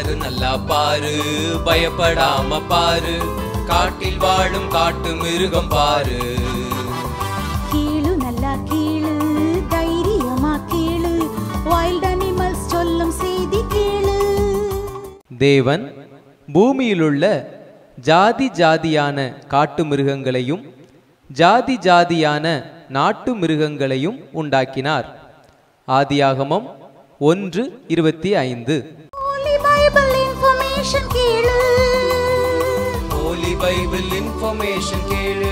பாரு நல்லா பாரு பயப்படாம பாரு காட்டில் வாழும் காட்டு மிருகம் பாரு கீழு நல்லா கீழு தைரியமா கீழு வைல்ட் அனிமல்ஸ் சொல்லும் செய்தி கீழு தேவன் பூமியிலுள்ள ஜாதி ஜாதியான காட்டு மிருகங்களையும் ஜாதி ஜாதியான நாட்டு மிருகங்களையும் உண்டாக்கினார் ஆதியாகமம் ஒன்று இருபத்தி ஐந்து ஹோலி பைபிள் இன்ஃபர்மேஷன் கீழு ஹோலி பைபிள் இன்ஃபர்மேஷன் கேளு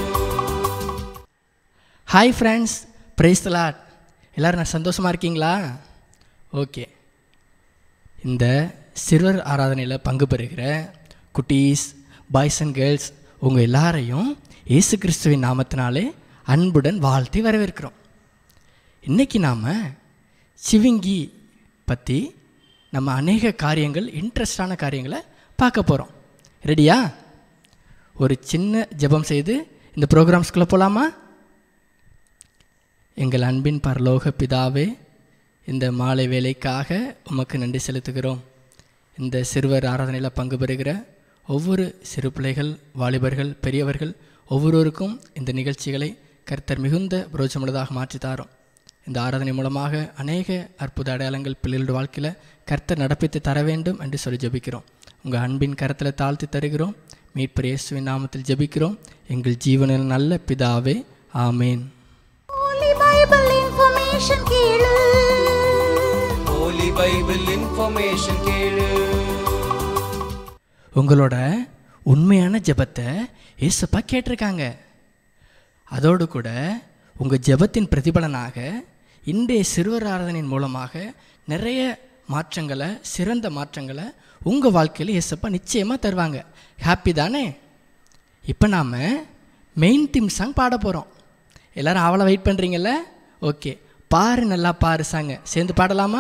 ஹாய் ஃப்ரெண்ட்ஸ் பிரைஸ் லாட் எல்லோரும் நான் சந்தோஷமாக இருக்கீங்களா ஓகே இந்த சிறுவர் ஆராதனையில் பங்கு பெறுகிற குட்டீஸ் பாய்ஸ் அண்ட் கேர்ள்ஸ் உங்கள் எல்லாரையும் இயேசு கிறிஸ்துவின் நாமத்தினாலே அன்புடன் வாழ்த்தி வரவேற்கிறோம் இன்றைக்கி நாம் சிவிங்கி பற்றி நம்ம அநேக காரியங்கள் இன்ட்ரெஸ்டான காரியங்களை பார்க்க போகிறோம் ரெடியா ஒரு சின்ன ஜெபம் செய்து இந்த ப்ரோக்ராம்ஸ்குள்ளே போகலாமா எங்கள் அன்பின் பரலோக பிதாவே இந்த மாலை வேலைக்காக உமக்கு நன்றி செலுத்துகிறோம் இந்த சிறுவர் ஆராதனையில் பங்கு பெறுகிற ஒவ்வொரு சிறு பிள்ளைகள் வாலிபர்கள் பெரியவர்கள் ஒவ்வொருவருக்கும் இந்த நிகழ்ச்சிகளை கர்த்தர் மிகுந்த புரோஜமுள்ளதாக மாற்றி தாரோம் இந்த ஆராதனை மூலமாக அநேக அற்புத அடையாளங்கள் பிள்ளைகளோட வாழ்க்கையில் கர்த்தர் நடப்பித்து தர வேண்டும் என்று சொல்லி ஜெபிக்கிறோம் உங்கள் அன்பின் கரத்தில் தாழ்த்தி தருகிறோம் மீட்பர் இயேசுவின் நாமத்தில் ஜெபிக்கிறோம் எங்கள் ஜீவனில் நல்ல பிதாவே ஆமேன் ஹோலி பைபிள் இன்ஃபர்மேஷன் கீழு ஹோலி பைபிள் இன்ஃபர்மேஷன் கேளு உங்களோட உண்மையான ஜெபத்தை ஏசப்பா கேட்டிருக்காங்க அதோடு கூட உங்கள் ஜெபத்தின் பிரதிபலனாக இன்றைய சிறுவர் ஆராதனையின் மூலமாக நிறைய மாற்றங்களை சிறந்த மாற்றங்களை உங்கள் வாழ்க்கையில் ஏசப்பா நிச்சயமாக தருவாங்க ஹாப்பி தானே இப்போ நாம் மெயின் தீம் சாங் பாட போகிறோம் எல்லாரும் அவளை வெயிட் பண்ணுறீங்கல்ல ஓகே பாரு நல்லா பாரு சாங்க சேர்ந்து பாடலாமா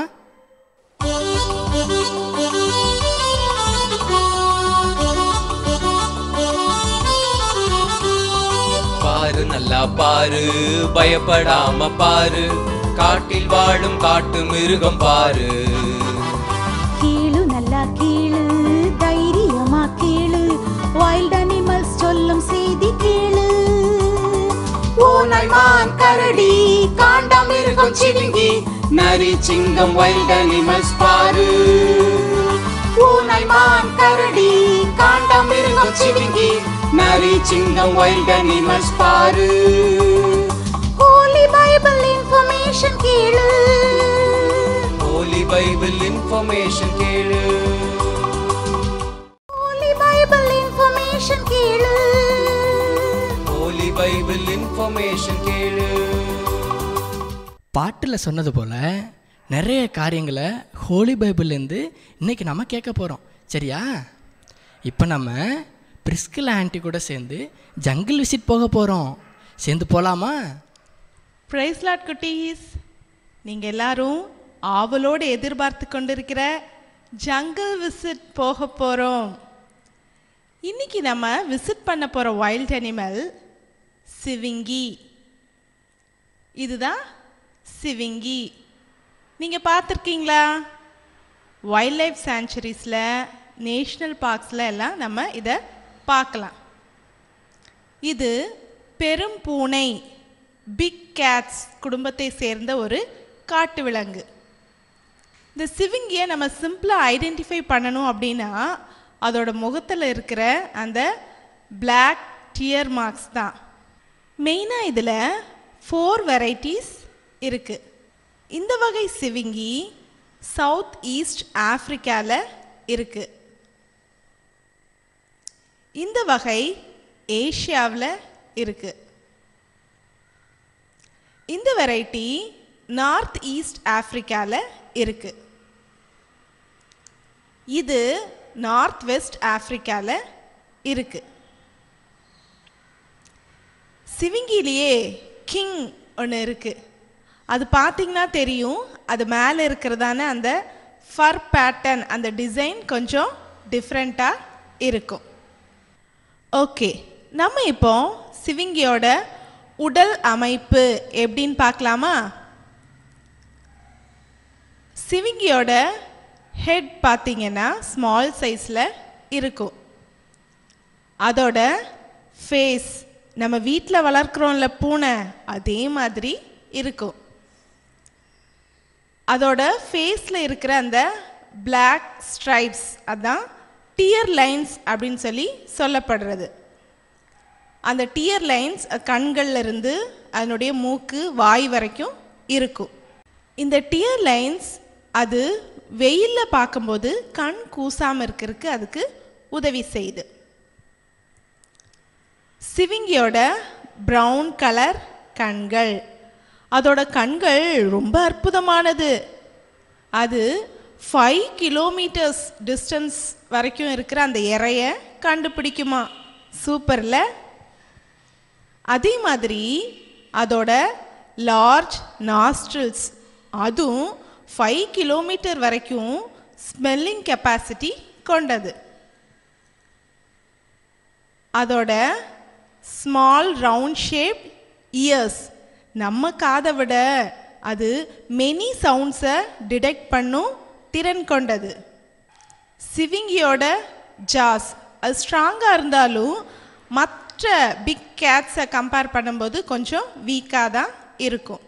பாரு நல்லா பாரு பயப்படாம பாரு காட்டில் வாழும் காட்டு மிருகம் பாரு கீழு நல்லா கீழு தைரியமா கீழு வைல்ட் அனிமல்ஸ் சொல்லும் செய்தி கீழு ஓநாய் மான் கரடி காண்டாமிருகம் சிவிங்கி நரி சிங்கம் வைல்ட் அனிமல்ஸ் பாரு ஓநாய் மான் கரடி காண்டாமிருகம் சிவிங்கி நரி சிங்கம் வைல்ட் அனிமல்ஸ் பாரு ஹோலி பைபிள் இன்ஃபர்மேஷன் கீழு ஹோலி பைபிள் இன்ஃபர்மேஷன் கேளு ஹோலி பைபிள் இன்ஃபர்மேஷன் கீழு ஹோலி பைபிள் இன்ஃபர்மேஷன் கேளு பாட்டில் சொன்னது போல் நிறைய காரியங்களை ஹோலி பைபிள்லேருந்து இன்றைக்கி நம்ம கேட்க போகிறோம் சரியா இப்போ நம்ம பிரிஸ்கில் ஆன்ட்டி கூட சேர்ந்து ஜங்கிள் விசிட் போக போகிறோம் சேர்ந்து போகலாமா பிரைஸ் லாட் குட்டீஸ் நீங்கள் எல்லாரும் ஆவலோடு எதிர்பார்த்து கொண்டிருக்கிற ஜங்கிள் விசிட் போக போகிறோம் இன்னைக்கு நம்ம விசிட் பண்ண போகிற வைல்ட் அனிமல் சிவிங்கி இதுதான் சிவிங்கி நீங்கள் பார்த்துருக்கீங்களா வைல்ட் லைஃப் சாங்சுரிஸில் நேஷ்னல் பார்க்ஸில் எல்லாம் நம்ம இதை பார்க்கலாம் இது பெரும் பூனை பிக் கேட்ஸ் குடும்பத்தை சேர்ந்த ஒரு காட்டு விலங்கு இந்த சிவிங்கியை நம்ம சிம்பிளாக ஐடென்டிஃபை பண்ணணும் அப்படின்னா அதோட முகத்தில் இருக்கிற அந்த Black டியர் மார்க்ஸ் தான் மெயினாக இதில் ஃபோர் வெரைட்டிஸ் இருக்குது இந்த வகை சிவிங்கி சவுத் ஈஸ்ட் ஆப்பிரிக்காவில் இருக்குது இந்த வகை ஏஷியாவில் இருக்கு இந்த வெரைட்டி நார்த் ஈஸ்ட் ஆப்பிரிக்காவில் இருக்கு இது நார்த் வெஸ்ட் ஆப்பிரிக்காவில் இருக்கு சிவிங்கிலேயே கிங் ஒன்று இருக்கு அது பார்த்தீங்கன்னா தெரியும் அது மேலே இருக்கிறதான அந்த ஃபர் பேட்டர்ன் அந்த டிசைன் கொஞ்சம் டிஃப்ரெண்ட்டாக இருக்கும் ஓகே நம்ம இப்போ சிவிங்கியோட உடல் அமைப்பு எப்படின்னு பார்க்கலாமா சிவிங்கியோட ஹெட் பார்த்தீங்கன்னா ஸ்மால் சைஸில் இருக்கும் அதோட ஃபேஸ் நம்ம வீட்டில் வளர்க்குறோம்ல பூனை அதே மாதிரி இருக்கும் அதோட ஃபேஸில் இருக்கிற அந்த பிளாக் ஸ்ட்ரைப்ஸ் அதான் டியர் லைன்ஸ் அப்படின்னு சொல்லி சொல்லப்படுறது அந்த டியர் லைன்ஸ் கண்கள்ல இருந்து அதனுடைய மூக்கு வாய் வரைக்கும் இருக்கும் இந்த டியர் லைன்ஸ் அது வெயிலில் பார்க்கும்போது கண் கூசாமல் இருக்கிறதுக்கு அதுக்கு உதவி செய்யுது சிவிங்கியோட ப்ரௌன் கலர் கண்கள் அதோட கண்கள் ரொம்ப அற்புதமானது அது ஃபைவ் கிலோமீட்டர்ஸ் டிஸ்டன்ஸ் வரைக்கும் இருக்கிற அந்த இறைய கண்டுபிடிக்குமா சூப்பர்ல அதே மாதிரி அதோட லார்ஜ் நாஸ்ட்ரில்ஸ் அதுவும் ஃபைவ் கிலோமீட்டர் வரைக்கும் ஸ்மெல்லிங் கெப்பாசிட்டி கொண்டது அதோட ஸ்மால் ரவுண்ட் ஷேப் இயர்ஸ் நம்ம காதை விட அது மெனி சவுண்ட்ஸை டிடெக்ட் பண்ணும் திறன் கொண்டது சிவிங்கியோட ஜாஸ் அது ஸ்ட்ராங்காக இருந்தாலும் மற்ற பிக் கேட்ஸை கம்பேர் பண்ணும்போது கொஞ்சம் வீக்காக தான் இருக்கும்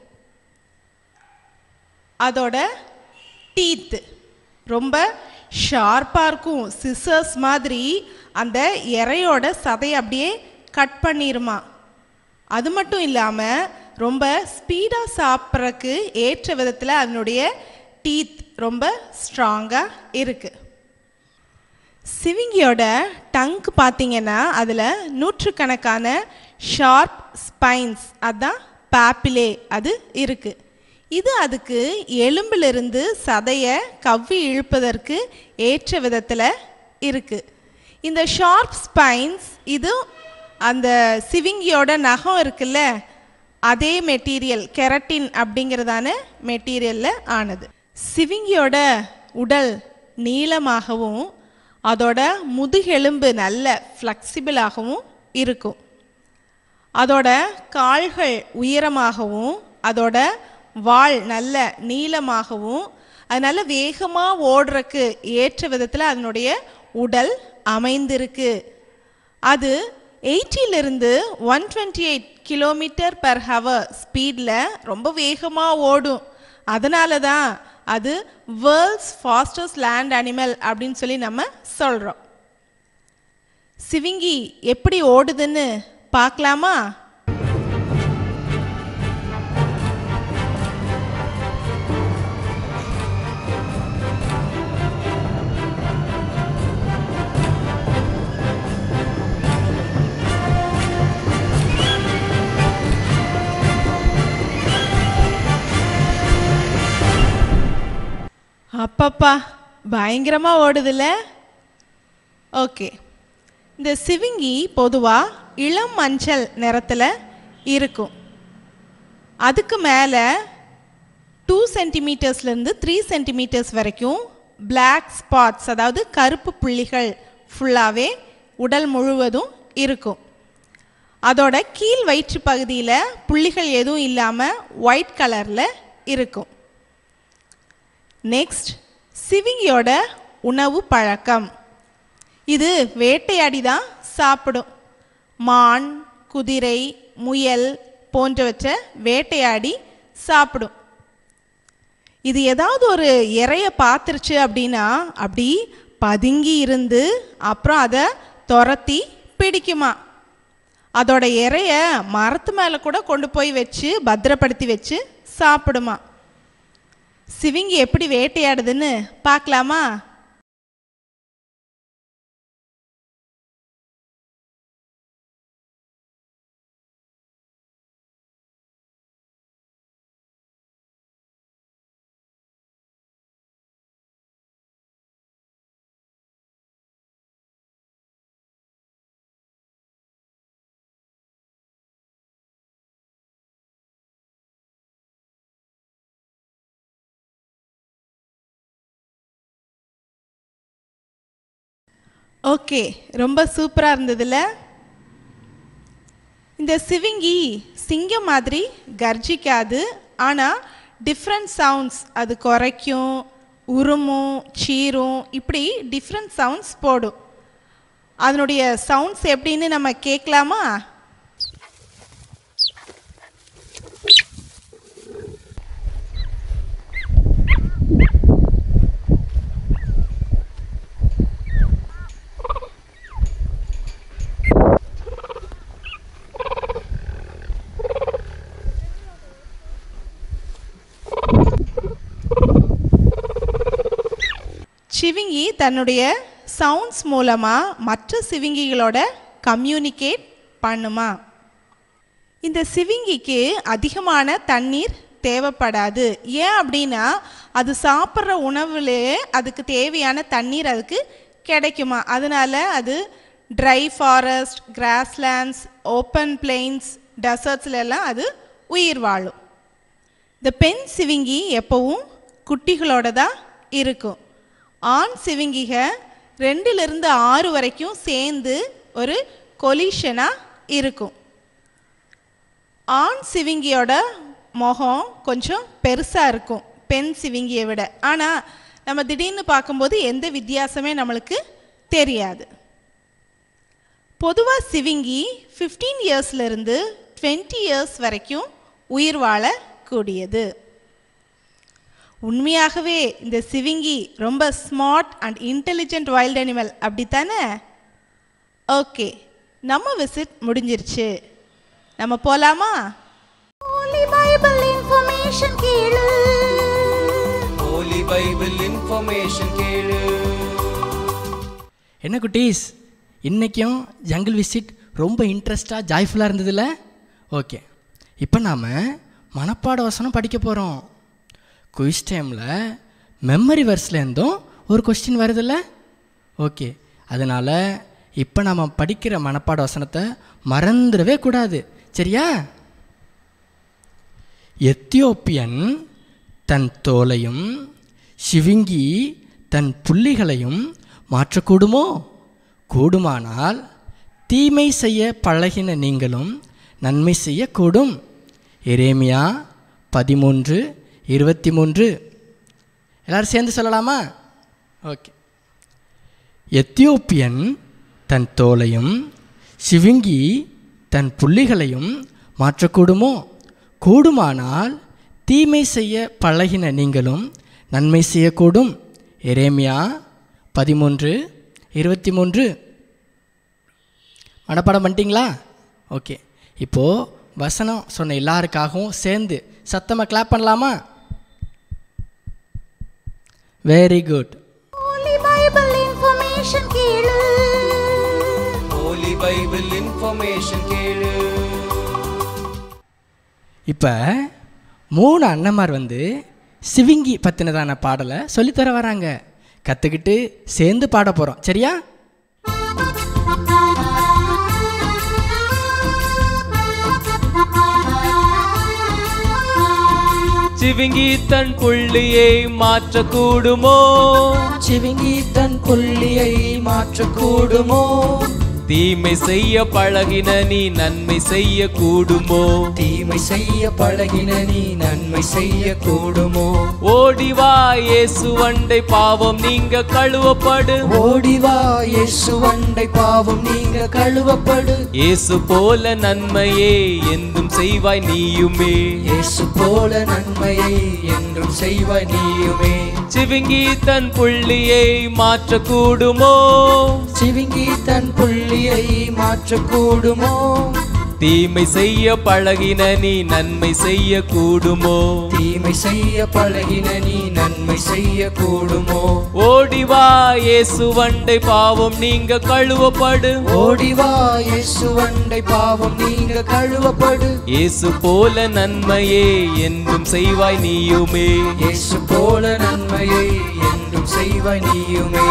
அதோட டீத்து ரொம்ப ஷார்ப்பாக இருக்கும் சிசர்ஸ் மாதிரி அந்த இறையோட சதையை அப்படியே கட் பண்ணிருமா அது மட்டும் இல்லாமல் ரொம்ப ஸ்பீடாக சாப்பிட்றதுக்கு ஏற்ற விதத்தில் அதனுடைய டீத் ரொம்ப ஸ்ட்ராங்காக இருக்குது சிவிங்கியோட டங்க் பார்த்தீங்கன்னா அதில் நூற்றுக்கணக்கான ஷார்ப் ஸ்பைன்ஸ் அதான் பாப்பிலே அது இருக்குது இது அதுக்கு எலும்பிலிருந்து சதையை கவ்வி இழுப்பதற்கு ஏற்ற விதத்தில் இருக்குது இந்த ஷார்ப் ஸ்பைன்ஸ் இது அந்த சிவிங்கியோட நகம் இருக்குல்ல அதே மெட்டீரியல் கெரட்டின் அப்படிங்கிறதான மெட்டீரியலில் ஆனது சிவிங்கியோட உடல் நீளமாகவும் அதோட முதுகெலும்பு நல்ல ஃப்ளெக்சிபிளாகவும் இருக்கும் அதோட கால்கள் உயரமாகவும் அதோட வால் நல்ல நீளமாகவும் அது நல்ல வேகமாக ஓடுறக்கு ஏற்ற விதத்தில் அதனுடைய உடல் அமைந்திருக்கு அது எயிட்டிலிருந்து one twenty eight kilometre per hour ஸ்பீடில் ரொம்ப வேகமாக ஓடும் அதனால தான் அது வேர்ல்ட்ஸ் ஃபாஸ்டஸ்ட் லேண்ட் அனிமல் அப்படின்னு சொல்லி நம்ம சொல்கிறோம் சிவிங்கி எப்படி ஓடுதுன்னு பார்க்கலாமா அப்பப்பா பயங்கரமா ஓடுதுல்ல ஓகே இந்த சிவிங்கி பொதுவாக இளம் மஞ்சள் நிறத்தில் இருக்கும் அதுக்கு மேலே டூ சென்டிமீட்டர்ஸ்லேருந்து த்ரீ சென்டிமீட்டர்ஸ் வரைக்கும் பிளாக் ஸ்பாட்ஸ் அதாவது கருப்பு புள்ளிகள் ஃபுல்லாகவே உடல் முழுவதும் இருக்கும் அதோட கீழ் வயிற்று பகுதியில் புள்ளிகள் எதுவும் இல்லாமல் ஒயிட் கலரில் இருக்கும் நெக்ஸ்ட் சிவிங்கியோட உணவு பழக்கம் இது வேட்டையாடி தான் சாப்பிடும் மான் குதிரை முயல் போன்றவற்றை வேட்டையாடி சாப்பிடும் இது ஏதாவது ஒரு இறைய பார்த்துருச்சு அப்படின்னா அப்படி பதுங்கி இருந்து அப்புறம் அதை துரத்தி பிடிக்குமா அதோட இறைய மரத்து மேலே கூட கொண்டு போய் வச்சு பத்திரப்படுத்தி வச்சு சாப்பிடுமா சிவிங்கி எப்படி வேட்டையாடுதுன்னு பார்க்கலாமா ஓகே ரொம்ப சூப்பராக இருந்ததுல இந்த சிவிங்கி சிங்கம் மாதிரி கர்ஜிக்காது ஆனால் டிஃப்ரெண்ட் சவுண்ட்ஸ் அது குறைக்கும் உருமும் சீரும் இப்படி டிஃப்ரெண்ட் சவுண்ட்ஸ் போடும் அதனுடைய சவுண்ட்ஸ் எப்படின்னு நம்ம கேட்கலாமா சிவிங்கி தன்னுடைய சவுண்ட்ஸ் மூலமாக மற்ற சிவிங்கிகளோட கம்யூனிகேட் பண்ணுமா இந்த சிவிங்கிக்கு அதிகமான தண்ணீர் தேவைப்படாது ஏன் அப்படின்னா அது சாப்பிட்ற உணவுலேயே அதுக்கு தேவையான தண்ணீர் அதுக்கு கிடைக்குமா அதனால அது dry forest grasslands open plains டெசர்ட்ஸ்ல எல்லாம் அது உயிர் வாழும் இந்த பெண் சிவிங்கி எப்பவும் குட்டிகளோட தான் இருக்கும் ஆண் சிவிங்கிக ரெண்டிலிருந்து ஆறு வரைக்கும் சேர்ந்து ஒரு கொலிஷனாக இருக்கும் ஆண் சிவிங்கியோட முகம் கொஞ்சம் பெருசாக இருக்கும் பெண் சிவிங்கியை விட ஆனால் நம்ம திடீர்னு பார்க்கும்போது எந்த வித்தியாசமே நம்மளுக்கு தெரியாது பொதுவாக சிவிங்கி ஃபிஃப்டீன் இயர்ஸ்லேருந்து டுவெண்ட்டி இயர்ஸ் வரைக்கும் உயிர் வாழக்கூடியது உண்மையாகவே இந்த சிவிங்கி ரொம்ப smart and intelligent wild animal அப்படித்தானே ஓகே நம்ம விசிட் முடிஞ்சிருச்சு நம்ம போலாமா Holy Bible information கேளு ஹோலி பைபிள் இன்ஃபர்மேஷன் கேளு என்ன குட்டீஸ் இன்றைக்கும் ஜங்கிள் விசிட் ரொம்ப இன்ட்ரெஸ்டாக ஜாய்ஃபுல்லாக இருந்ததில்ல ஓகே இப்போ நாம் மனப்பாட வசனம் படிக்க போகிறோம் குயிஸ் டைமில் மெமரி வர்ஸ்லேருந்தும் ஒரு கொஸ்டின் வருதில்ல ஓகே அதனால் இப்போ நாம் படிக்கிற மனப்பாட வசனத்தை மறந்துடவே கூடாது சரியா எத்தியோப்பியன் தன் தோலையும் சிவிங்கி தன் புள்ளிகளையும் மாற்றக்கூடுமோ கூடுமானால் தீமை செய்ய பழகின நீங்களும் நன்மை செய்யக்கூடும் எரேமியா பதிமூன்று இருபத்தி மூன்று எல்லாரும் சேர்ந்து சொல்லலாமா ஓகே எத்தியோப்பியன் தன் தோலையும் சிவிங்கி தன் புள்ளிகளையும் மாற்றக்கூடுமோ கூடுமானால் தீமை செய்ய பழகின நீங்களும் நன்மை செய்யக்கூடும் எரேமியா பதிமூன்று இருபத்தி மூன்று மனப்பாடம் பண்ணிட்டீங்களா ஓகே இப்போது வசனம் சொன்ன எல்லாருக்காகவும் சேர்ந்து சத்தமாக கிளாப் பண்ணலாமா very good Holy Bible information கேளு ஹோலி பைபிள் இன்ஃபர்மேஷன் கேளு இப்போ மூணு அண்ணன்மார் வந்து சிவிங்கி பற்றினதான பாடலை சொல்லித்தர வராங்க கற்றுக்கிட்டு சேர்ந்து பாட போகிறோம் சரியா சிவிங்கி தன் புள்ளியை மாற்றக்கூடுமோ சிவிங்கி தன் புள்ளியை மாற்றக்கூடுமோ தீமை செய்ய பழகின நீ நன்மை செய்ய கூடுமோ தீமை செய்ய பழகின நீ நன்மை செய்ய கூடுமோ ஓடி வா இயேசு அண்டை பாவம் நீங்க கழுவப்படு ஓடிவா இயேசு வண்டை பாவம் நீங்க கழுவப்படு இயேசு போல நன்மையே என்றும் செய்வாய் நீயுமே இயேசு போல நன்மையை என்றும் செய்வாய் நீயுமே சிவிங்கி தன் புள்ளியை மாற்றக்கூடுமோ சிவிங்கி தன் புள்ளியை மாற்றக்கூடுமோ தீமை செய்ய பழகின நீ நன்மை செய்ய கூடுமோ தீமை செய்ய பழகின நீ நன்மை செய்ய கூடுமோ ஓடி வா இயேசு அண்டை பாவம் நீங்க கழுவப்படு ஓடிவா இயேசு வண்டை பாவம் நீங்க கழுவப்படு இயேசு போல நன்மையே என்றும் செய்வாய் நீயுமே இயேசு போல நன்மையை என்றும் செய்வாய் நீயுமே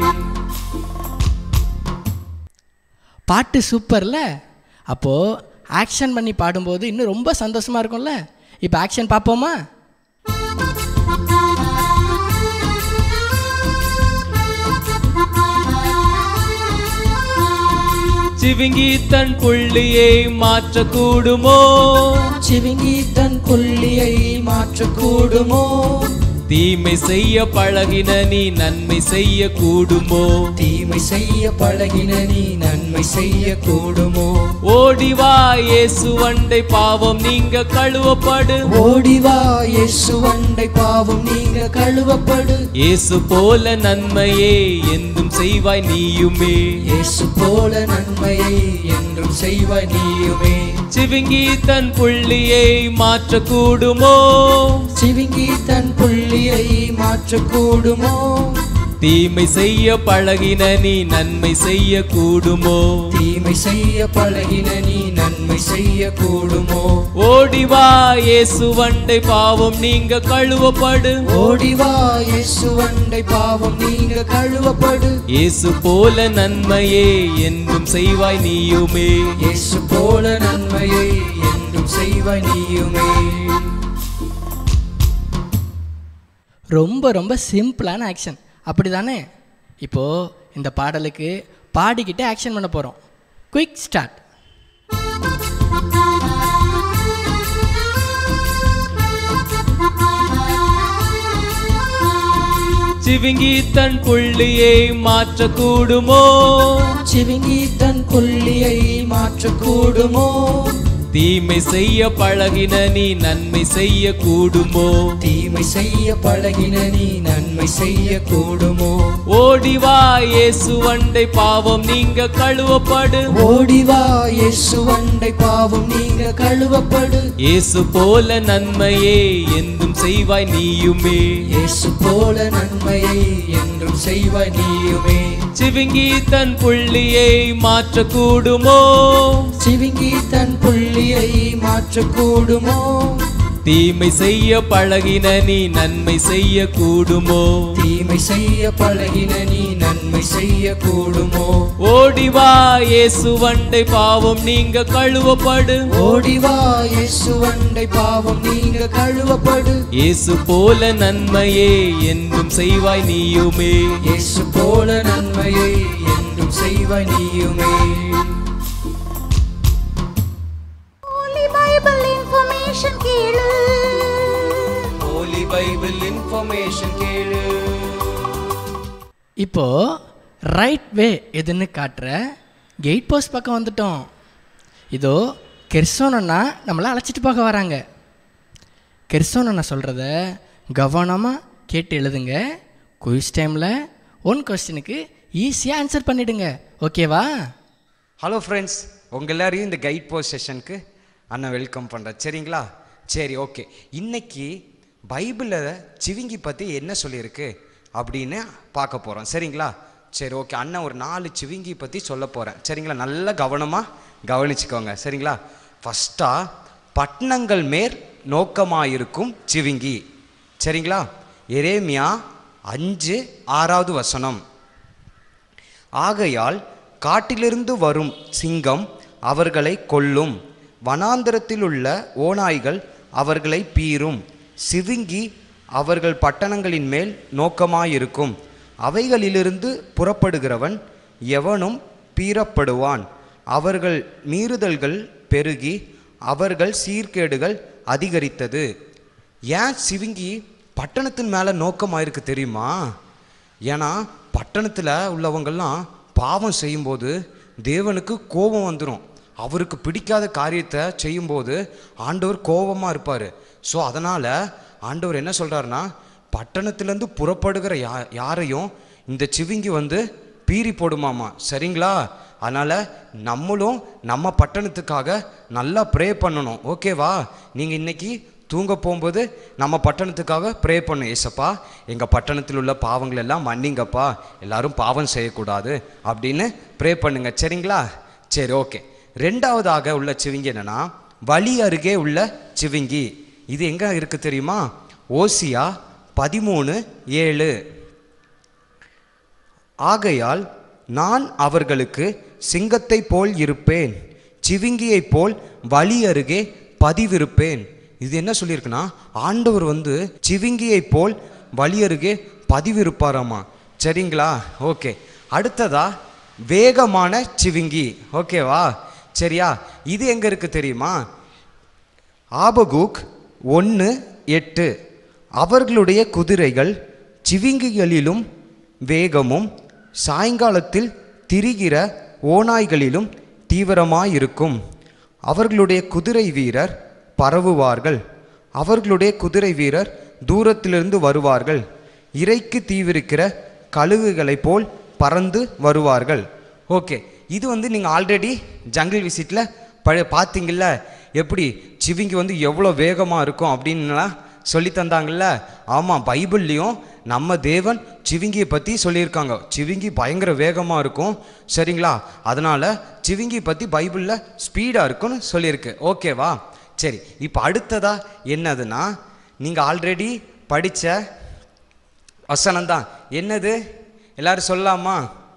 பாட்டு சூப்பர்ல அப்போது ஆக்ஷன் பண்ணி பாடும்போது இன்னும் ரொம்ப சந்தோஷமாக இருக்கும்ல இப்போ ஆக்ஷன் பார்ப்போமா சிவிங்கி தன் புள்ளியை மாற்றக்கூடுமோ சிவிங்கி தன் புள்ளியை மாற்றக்கூடுமோ தீமை செய்ய பழகின நீ நன்மை செய்ய கூடுமோ தீமை செய்ய பழகின நீ நன்மை செய்ய கூடுமோ ஓடி வா இயேசு வண்டை பாவம் நீங்க கழுவப்படு ஓடி வா இயேசு வண்டை பாவம் நீங்க கழுவப்படு இயேசு போல நன்மையே என்றும் செய்வாய் நீயுமே இயேசு போல நன்மையை என்றும் செய்வாய் நீயுமே சிவிங்கி தன் புள்ளியை மாற்றக்கூடுமோ சிவிங்கி தன் புள்ளியை மாற்றக்கூடுமோ தீமை செய்ய பழகின நீ நன்மை செய்ய கூடுமோ தீமை செய்ய பழகின நீ நன்மை செய்ய கூடுமோ ஓடி வா இயேசு வண்டை பாவம் நீங்க கழுவப்படு ஓடி வா இயேசு வண்டை பாவம் நீங்க கழுவப்படு இயேசு போல நன்மையே என்றும் செய்வாய் நீயுமே இயேசு போல நன்மையை என்றும் செய்வாய் நீயுமே ரொம்ப ரொம்ப சிம்பிளான ஆக்ஷன் அப்படி தானே இப்போது இந்த பாடலுக்கு பாடிக்கிட்டு ஆக்ஷன் பண்ண போகிறோம் குயிக் ஸ்டார்ட் சிவிங்கி தன் புள்ளியை மாற்றக்கூடுமோ சிவிங்கி தன் புள்ளியை மாற்றக்கூடுமோ தீமை செய்ய பழகின நீ நன்மை செய்ய கூடுமோ தீமை செய்ய பழகின நீ நன்மை செய்ய கூடுமோ ஓடி வா இயேசு வண்டை பாவம் நீங்க கழுவப்படு ஓடி வா இயேசு வண்டை பாவம் நீங்க கழுவப்படு இயேசு போல நன்மையே என்றும் செய்வாய் நீயுமே இயேசு போல நன்மையை என்றும் செய்வாய் நீயுமே சிவிங்கி தன் புள்ளியை மாற்றக்கூடுமோ சிவிங்கி தன் புள்ளியை மாற்றக்கூடுமோ தீமை செய்ய பழகின நீ நன்மை செய்ய கூடுமோ தீமை செய்ய பழகின நீ நன்மை செய்ய கூடுமோ ஓடி வா இயேசு வண்டை பாவம் நீங்க கழுவப்படு ஓடி வா இயேசு வண்டை பாவம் நீங்க கழுவப்படு இயேசு போல நன்மையே என்றும் செய்வாய் நீயுமே இயேசு போல நன்மையை என்றும் செய்வாய் நீயுமே Holy Bible information கேளு ஹோலி பைபிள் இன்ஃபர்மேஷன் கேளு இப்போ ரைட் வே எதுன்னு காட்டுற கெயிட் போஸ்ட் பக்கம் வந்துட்டோம் இதோ கெர்சோனன்னா நம்மளை அழைச்சிட்டு போக வராங்க கெர்சோனண்ணா சொல்கிறத கவனமாக கேட்டு எழுதுங்க குயிஸ் டைமில் ஒன் கொஸ்டினுக்கு ஈஸியாக ஆன்சர் பண்ணிடுங்க ஓகேவா ஹலோ ஃப்ரெண்ட்ஸ் உங்கள் எல்லாரையும் இந்த கைட் போஸ்ட் செஷனுக்கு அண்ணன் வெல்கம் பண்ணுறேன் சரிங்களா சரி ஓகே இன்னைக்கு பைபிளில் சிவிங்கி பற்றி என்ன சொல்லியிருக்கு அப்படின்னு பார்க்க போகிறோம் சரிங்களா சரி ஓகே அண்ணன் ஒரு நாலு சிவிங்கி பற்றி சொல்ல போகிறேன் சரிங்களா நல்லா கவனமாக கவனிச்சுக்கோங்க சரிங்களா ஃபஸ்ட்டாக பட்டணங்கள் மேல் நோக்கமாக இருக்கும் சிவிங்கி சரிங்களா எரேமியா அஞ்சு ஆறாவது வசனம் ஆகையால் காட்டிலிருந்து வரும் சிங்கம் அவர்களை கொல்லும் வனாந்தரத்தில் உள்ள ஓநாய்கள் அவர்களை பீறும் சிவிங்கி அவர்கள் பட்டணங்களின் மேல் நோக்கமாயிருக்கும் அவைகளிலிருந்து புறப்படுகிறவன் எவனும் பீறப்படுவான் அவர்கள் மீறுதல்கள் பெருகி அவர்கள் சீர்கேடுகள் அதிகரித்தது ஏன் சிவிங்கி பட்டணத்தின் மேலே நோக்கமாயிருக்கு தெரியுமா ஏன்னா பட்டணத்தில் உள்ளவங்கெல்லாம் பாவம் செய்யும்போது தேவனுக்கு கோபம் வந்துடும் அவருக்கு பிடிக்காத காரியத்தை செய்யும்போது ஆண்டவர் கோபமாக இருப்பார் ஸோ அதனால் ஆண்டவர் என்ன சொல்கிறாருன்னா பட்டணத்திலேருந்து புறப்படுகிற யா யாரையும் இந்த சிவிங்கி வந்து பீறி போடுமாமா சரிங்களா அதனால் நம்மளும் நம்ம பட்டணத்துக்காக நல்லா ப்ரே பண்ணணும் ஓகேவா நீங்கள் இன்னைக்கு தூங்க போகும்போது நம்ம பட்டணத்துக்காக ப்ரே பண்ணும் ஏசப்பா எங்கள் பட்டணத்தில் உள்ள பாவங்கள் எல்லாம் மன்னிங்கப்பா எல்லாரும் பாவம் செய்யக்கூடாது அப்படின்னு ப்ரே பண்ணுங்க சரிங்களா சரி ஓகே ரெண்டாவதாக உள்ள சிவிங்கி என்னன்னா வழி அருகே உள்ள சிவிங்கி இது எங்கே இருக்கு தெரியுமா ஓசியா பதிமூணு ஏழு ஆகையால் நான் அவர்களுக்கு சிங்கத்தை போல் இருப்பேன் சிவிங்கியைப் போல் வழி அருகே பதிவிருப்பேன் இது என்ன சொல்லியிருக்குன்னா ஆண்டவர் வந்து சிவிங்கியைப் போல் வழி அருகே பதிவிருப்பாராமா சரிங்களா ஓகே அடுத்ததா வேகமான சிவிங்கி ஓகேவா சரியா இது எங்கே இருக்கு தெரியுமா ஆபகுக் ஒன்று எட்டு அவர்களுடைய குதிரைகள் சிவிங்கிகளிலும் வேகமும் சாயங்காலத்தில் திரிகிற ஓநாய்களிலும் தீவிரமாயிருக்கும் அவர்களுடைய குதிரை வீரர் பரவுவார்கள் அவர்களுடைய குதிரை வீரர் தூரத்திலிருந்து வருவார்கள் இறைக்கு தீவிரிக்கிற கழுகுகளைப் போல் பறந்து வருவார்கள் ஓகே இது வந்து நீங்கள் ஆல்ரெடி ஜங்கிள் விசிட்டில் பழ பார்த்தீங்கல்ல எப்படி சிவிங்கி வந்து எவ்வளோ வேகமாக இருக்கும் அப்படின்னுலாம் சொல்லி தந்தாங்கல்ல ஆமாம் பைபிள்லேயும் நம்ம தேவன் சிவிங்கியை பற்றி சொல்லியிருக்காங்க சிவிங்கி பயங்கர வேகமாக இருக்கும் சரிங்களா அதனால் சிவிங்கி பற்றி பைபிளில் ஸ்பீடாக இருக்கும்னு சொல்லியிருக்கு ஓகேவா சரி இப்போ அடுத்ததா என்னதுன்னா நீங்கள் ஆல்ரெடி படித்த வசனம்தான் என்னது எல்லாரும் சொல்லலாமா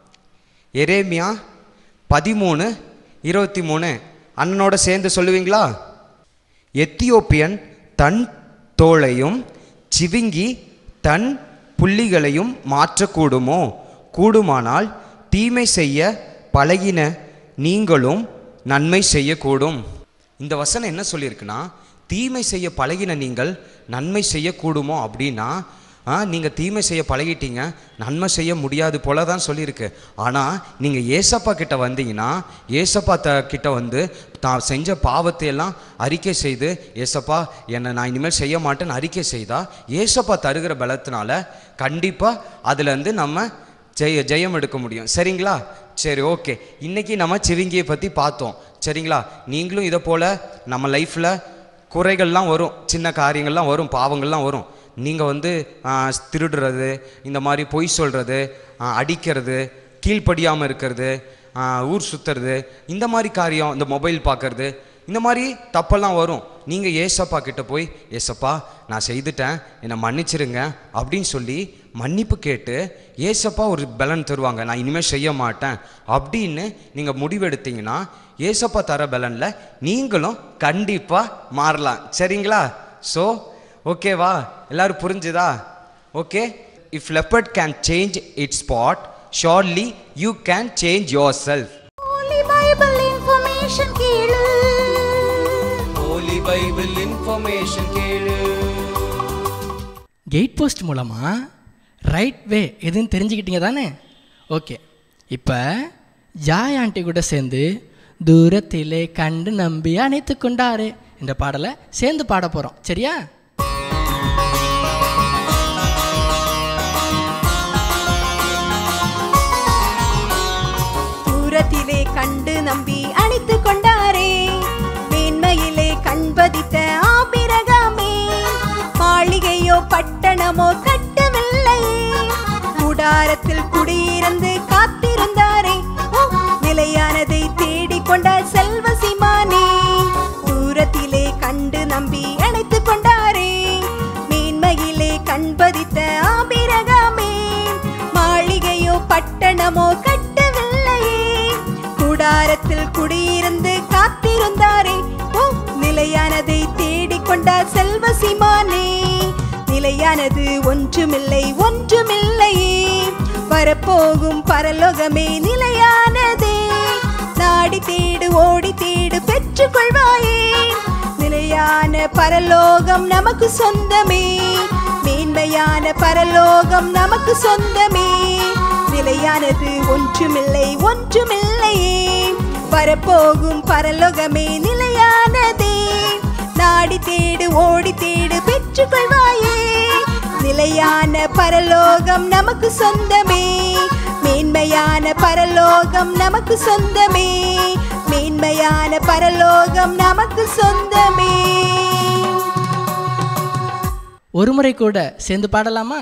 எரேமியா பதிமூணு இருபத்தி மூணு அண்ணனோட சேர்ந்து சொல்லுவீங்களா எத்தியோப்பியன் தன் தோளையும் சிவிங்கி தன் புள்ளிகளையும் மாற்றக்கூடுமோ கூடுமானால் தீமை செய்ய பழகின நீங்களும் நன்மை செய்யக்கூடும் இந்த வசனம் என்ன சொல்லியிருக்குன்னா தீமை செய்ய பழகின நீங்கள் நன்மை செய்யக்கூடுமோ அப்படின்னா ஆ நீங்கள் தீமை செய்ய பழகிட்டீங்க நன்மை செய்ய முடியாது போல தான் சொல்லியிருக்கு ஆனால் நீங்கள் ஏசப்பா கிட்ட வந்தீங்கன்னா ஏசப்பா த கிட்ட வந்து தான் செஞ்ச பாவத்தை எல்லாம் அறிக்கை செய்து ஏசப்பா என்னை நான் இனிமேல் செய்ய மாட்டேன்னு அறிக்கை செய்தா ஏசப்பா தருகிற பலத்தினால கண்டிப்பாக அதுலேருந்து நம்ம ஜெய ஜெயம் எடுக்க முடியும் சரிங்களா சரி ஓகே இன்னைக்கு நம்ம சிவிங்கியை பற்றி பார்த்தோம் சரிங்களா நீங்களும் இதை போல் நம்ம லைஃப்பில் குறைகள்லாம் வரும் சின்ன காரியங்கள்லாம் வரும் பாவங்கள்லாம் வரும் நீங்கள் வந்து ஆ, திருடுறது இந்த மாதிரி பொய் சொல்கிறது அடிக்கிறது கீழ்ப்படியாமல் இருக்கிறது ஆ, ஊர் சுற்றுறது இந்த மாதிரி காரியம் இந்த மொபைல் பார்க்கறது இந்த மாதிரி தப்பெல்லாம் வரும் நீங்கள் ஏசப்பா கிட்ட போய் ஏசப்பா நான் செய்துட்டேன் என்னை மன்னிச்சிருங்க அப்படின்னு சொல்லி மன்னிப்பு கேட்டு ஏசப்பா ஒரு பலன் தருவாங்க நான் இனிமேல் செய்ய மாட்டேன் அப்படின்னு நீங்கள் முடிவெடுத்தீங்கன்னா ஏசப்பா தர பலனில் நீங்களும் கண்டிப்பாக மாறலாம் சரிங்களா ஸோ ஓகேவா எல்லாரும் புரிஞ்சுதா okay if leopard can change its spot surely you can change yourself Holy Bible information கேளு ஹோலி பைபிள் இன்ஃபர்மேஷன் கேளு கெயிட் போஸ்ட் மூலமாக ரைட் வே எதுன்னு தெரிஞ்சுக்கிட்டீங்க தானே ஓகே இப்போ ஜாய் ஆண்டி கூட சேர்ந்து தூரத்திலே கண்டு நம்பி அணைத்து கொண்டாரு இந்த பாடலை சேர்ந்து பாட போகிறோம் சரியா தூரத்திலே கண்டு நம்பி அணைத்து கொண்டாரே மேன்மையிலே கண்பதித்த ஆபிரகாமே மாளிகையோ பட்டணமோ கட்டவில்லையே கூடாரத்தில் குடியிருந்து காத்திருந்தாரே ஓ, நிலையானதை தேடிக் கொண்டார் செல்வ சிமானே தூரத்திலே கண்டு நம்பி அணைத்து கொண்டாரே மேன்மையிலே கண்பதித்த ஆபிரகாமே மாளிகையோ பட்டணமோ கட்டவில்லையே கூடாரத்தில் குடியிருந்து காத்திருந்தாரே ஓ நிலையானதை தேடிக் கொண்டார் செல்வ சிமானே நிலையானது ஒன்றுமில்லை ஒன்றுமில்லையே வரப்போகும் பரலோகமே நிலையானதே நாடி தேடு ஓடி தேடு பெற்றுக்கொள்வாயே நிலையான பரலோகம் நமக்கு சொந்தமே மேன்மையான பரலோகம் நமக்கு சொந்தமே நிலையானது ஒன்றுமில்லை ஒன்றுமில்லையே வரப்போகும் பரலோகமே நிலையானதே நாடி தேடு ஓடி தேடு பெற்றுக்கொள்வாயே நிலையான பரலோகம் நமக்கு சொந்தமே மேன்மையான பரலோகம் நமக்கு சொந்தமே மேன்மையான பரலோகம் நமக்கு சொந்தமே ஒரு முறை கூட சேர்ந்து பாடலாமா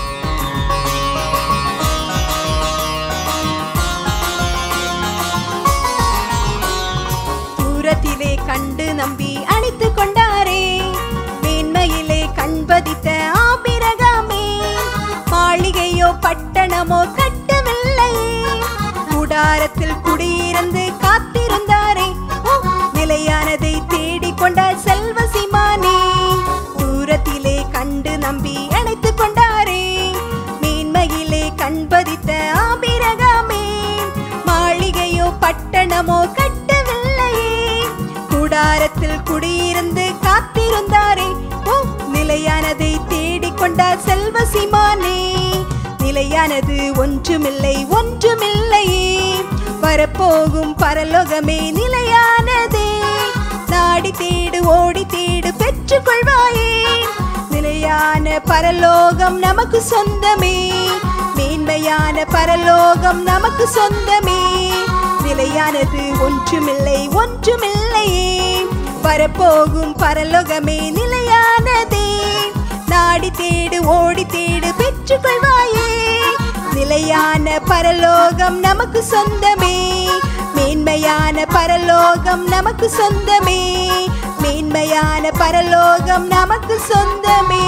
தூரத்திலே கண்டு நம்பி அணைத்து கொண்டாரே மேன்மையிலே கண்பதித்த ஆபிரகாமே மாளிகையோ பட்டணமோ கட்டவில்லையே கூடாரத்தில் குடியிருந்து காத்திருந்தாரே ஓ, நிலையானதை தேடிக் கொண்டார் செல்வ சிமானே தூரத்திலே கண்டு நம்பி அணைத்து கொண்டாரே மேன்மையிலே கண்பதித்த ஆபிரகாமே மாளிகையோ பட்டணமோ கட்டவில்லையே கூடாரத்தில் குடியிருந்து காத்திருந்தாரே ஓ நிலையானதை தேடிக்கொண்டால் செல்வ சீமானே நிலையானது ஒன்றுமில்லை ஒன்றுமில்லையே வரப்போகும் பரலோகமே நிலையானதே நாடி தேடு ஓடி தேடு பெற்றுக்கொள்வாயே நிலையான பரலோகம் நமக்கு சொந்தமே மேன்மையான பரலோகம் நமக்கு சொந்தமே நிலையானது ஒன்றுமில்லை ஒன்றுமில்லையே வரப்போகும் பரலோகமே நிலையானதே நாடி தேடு ஓடி தேடு பெற்றுக்கொள்வாயே நிலையான பரலோகம் நமக்கு சொந்தமே மேன்மையான பரலோகம் நமக்கு சொந்தமே மேன்மையான பரலோகம் நமக்கு சொந்தமே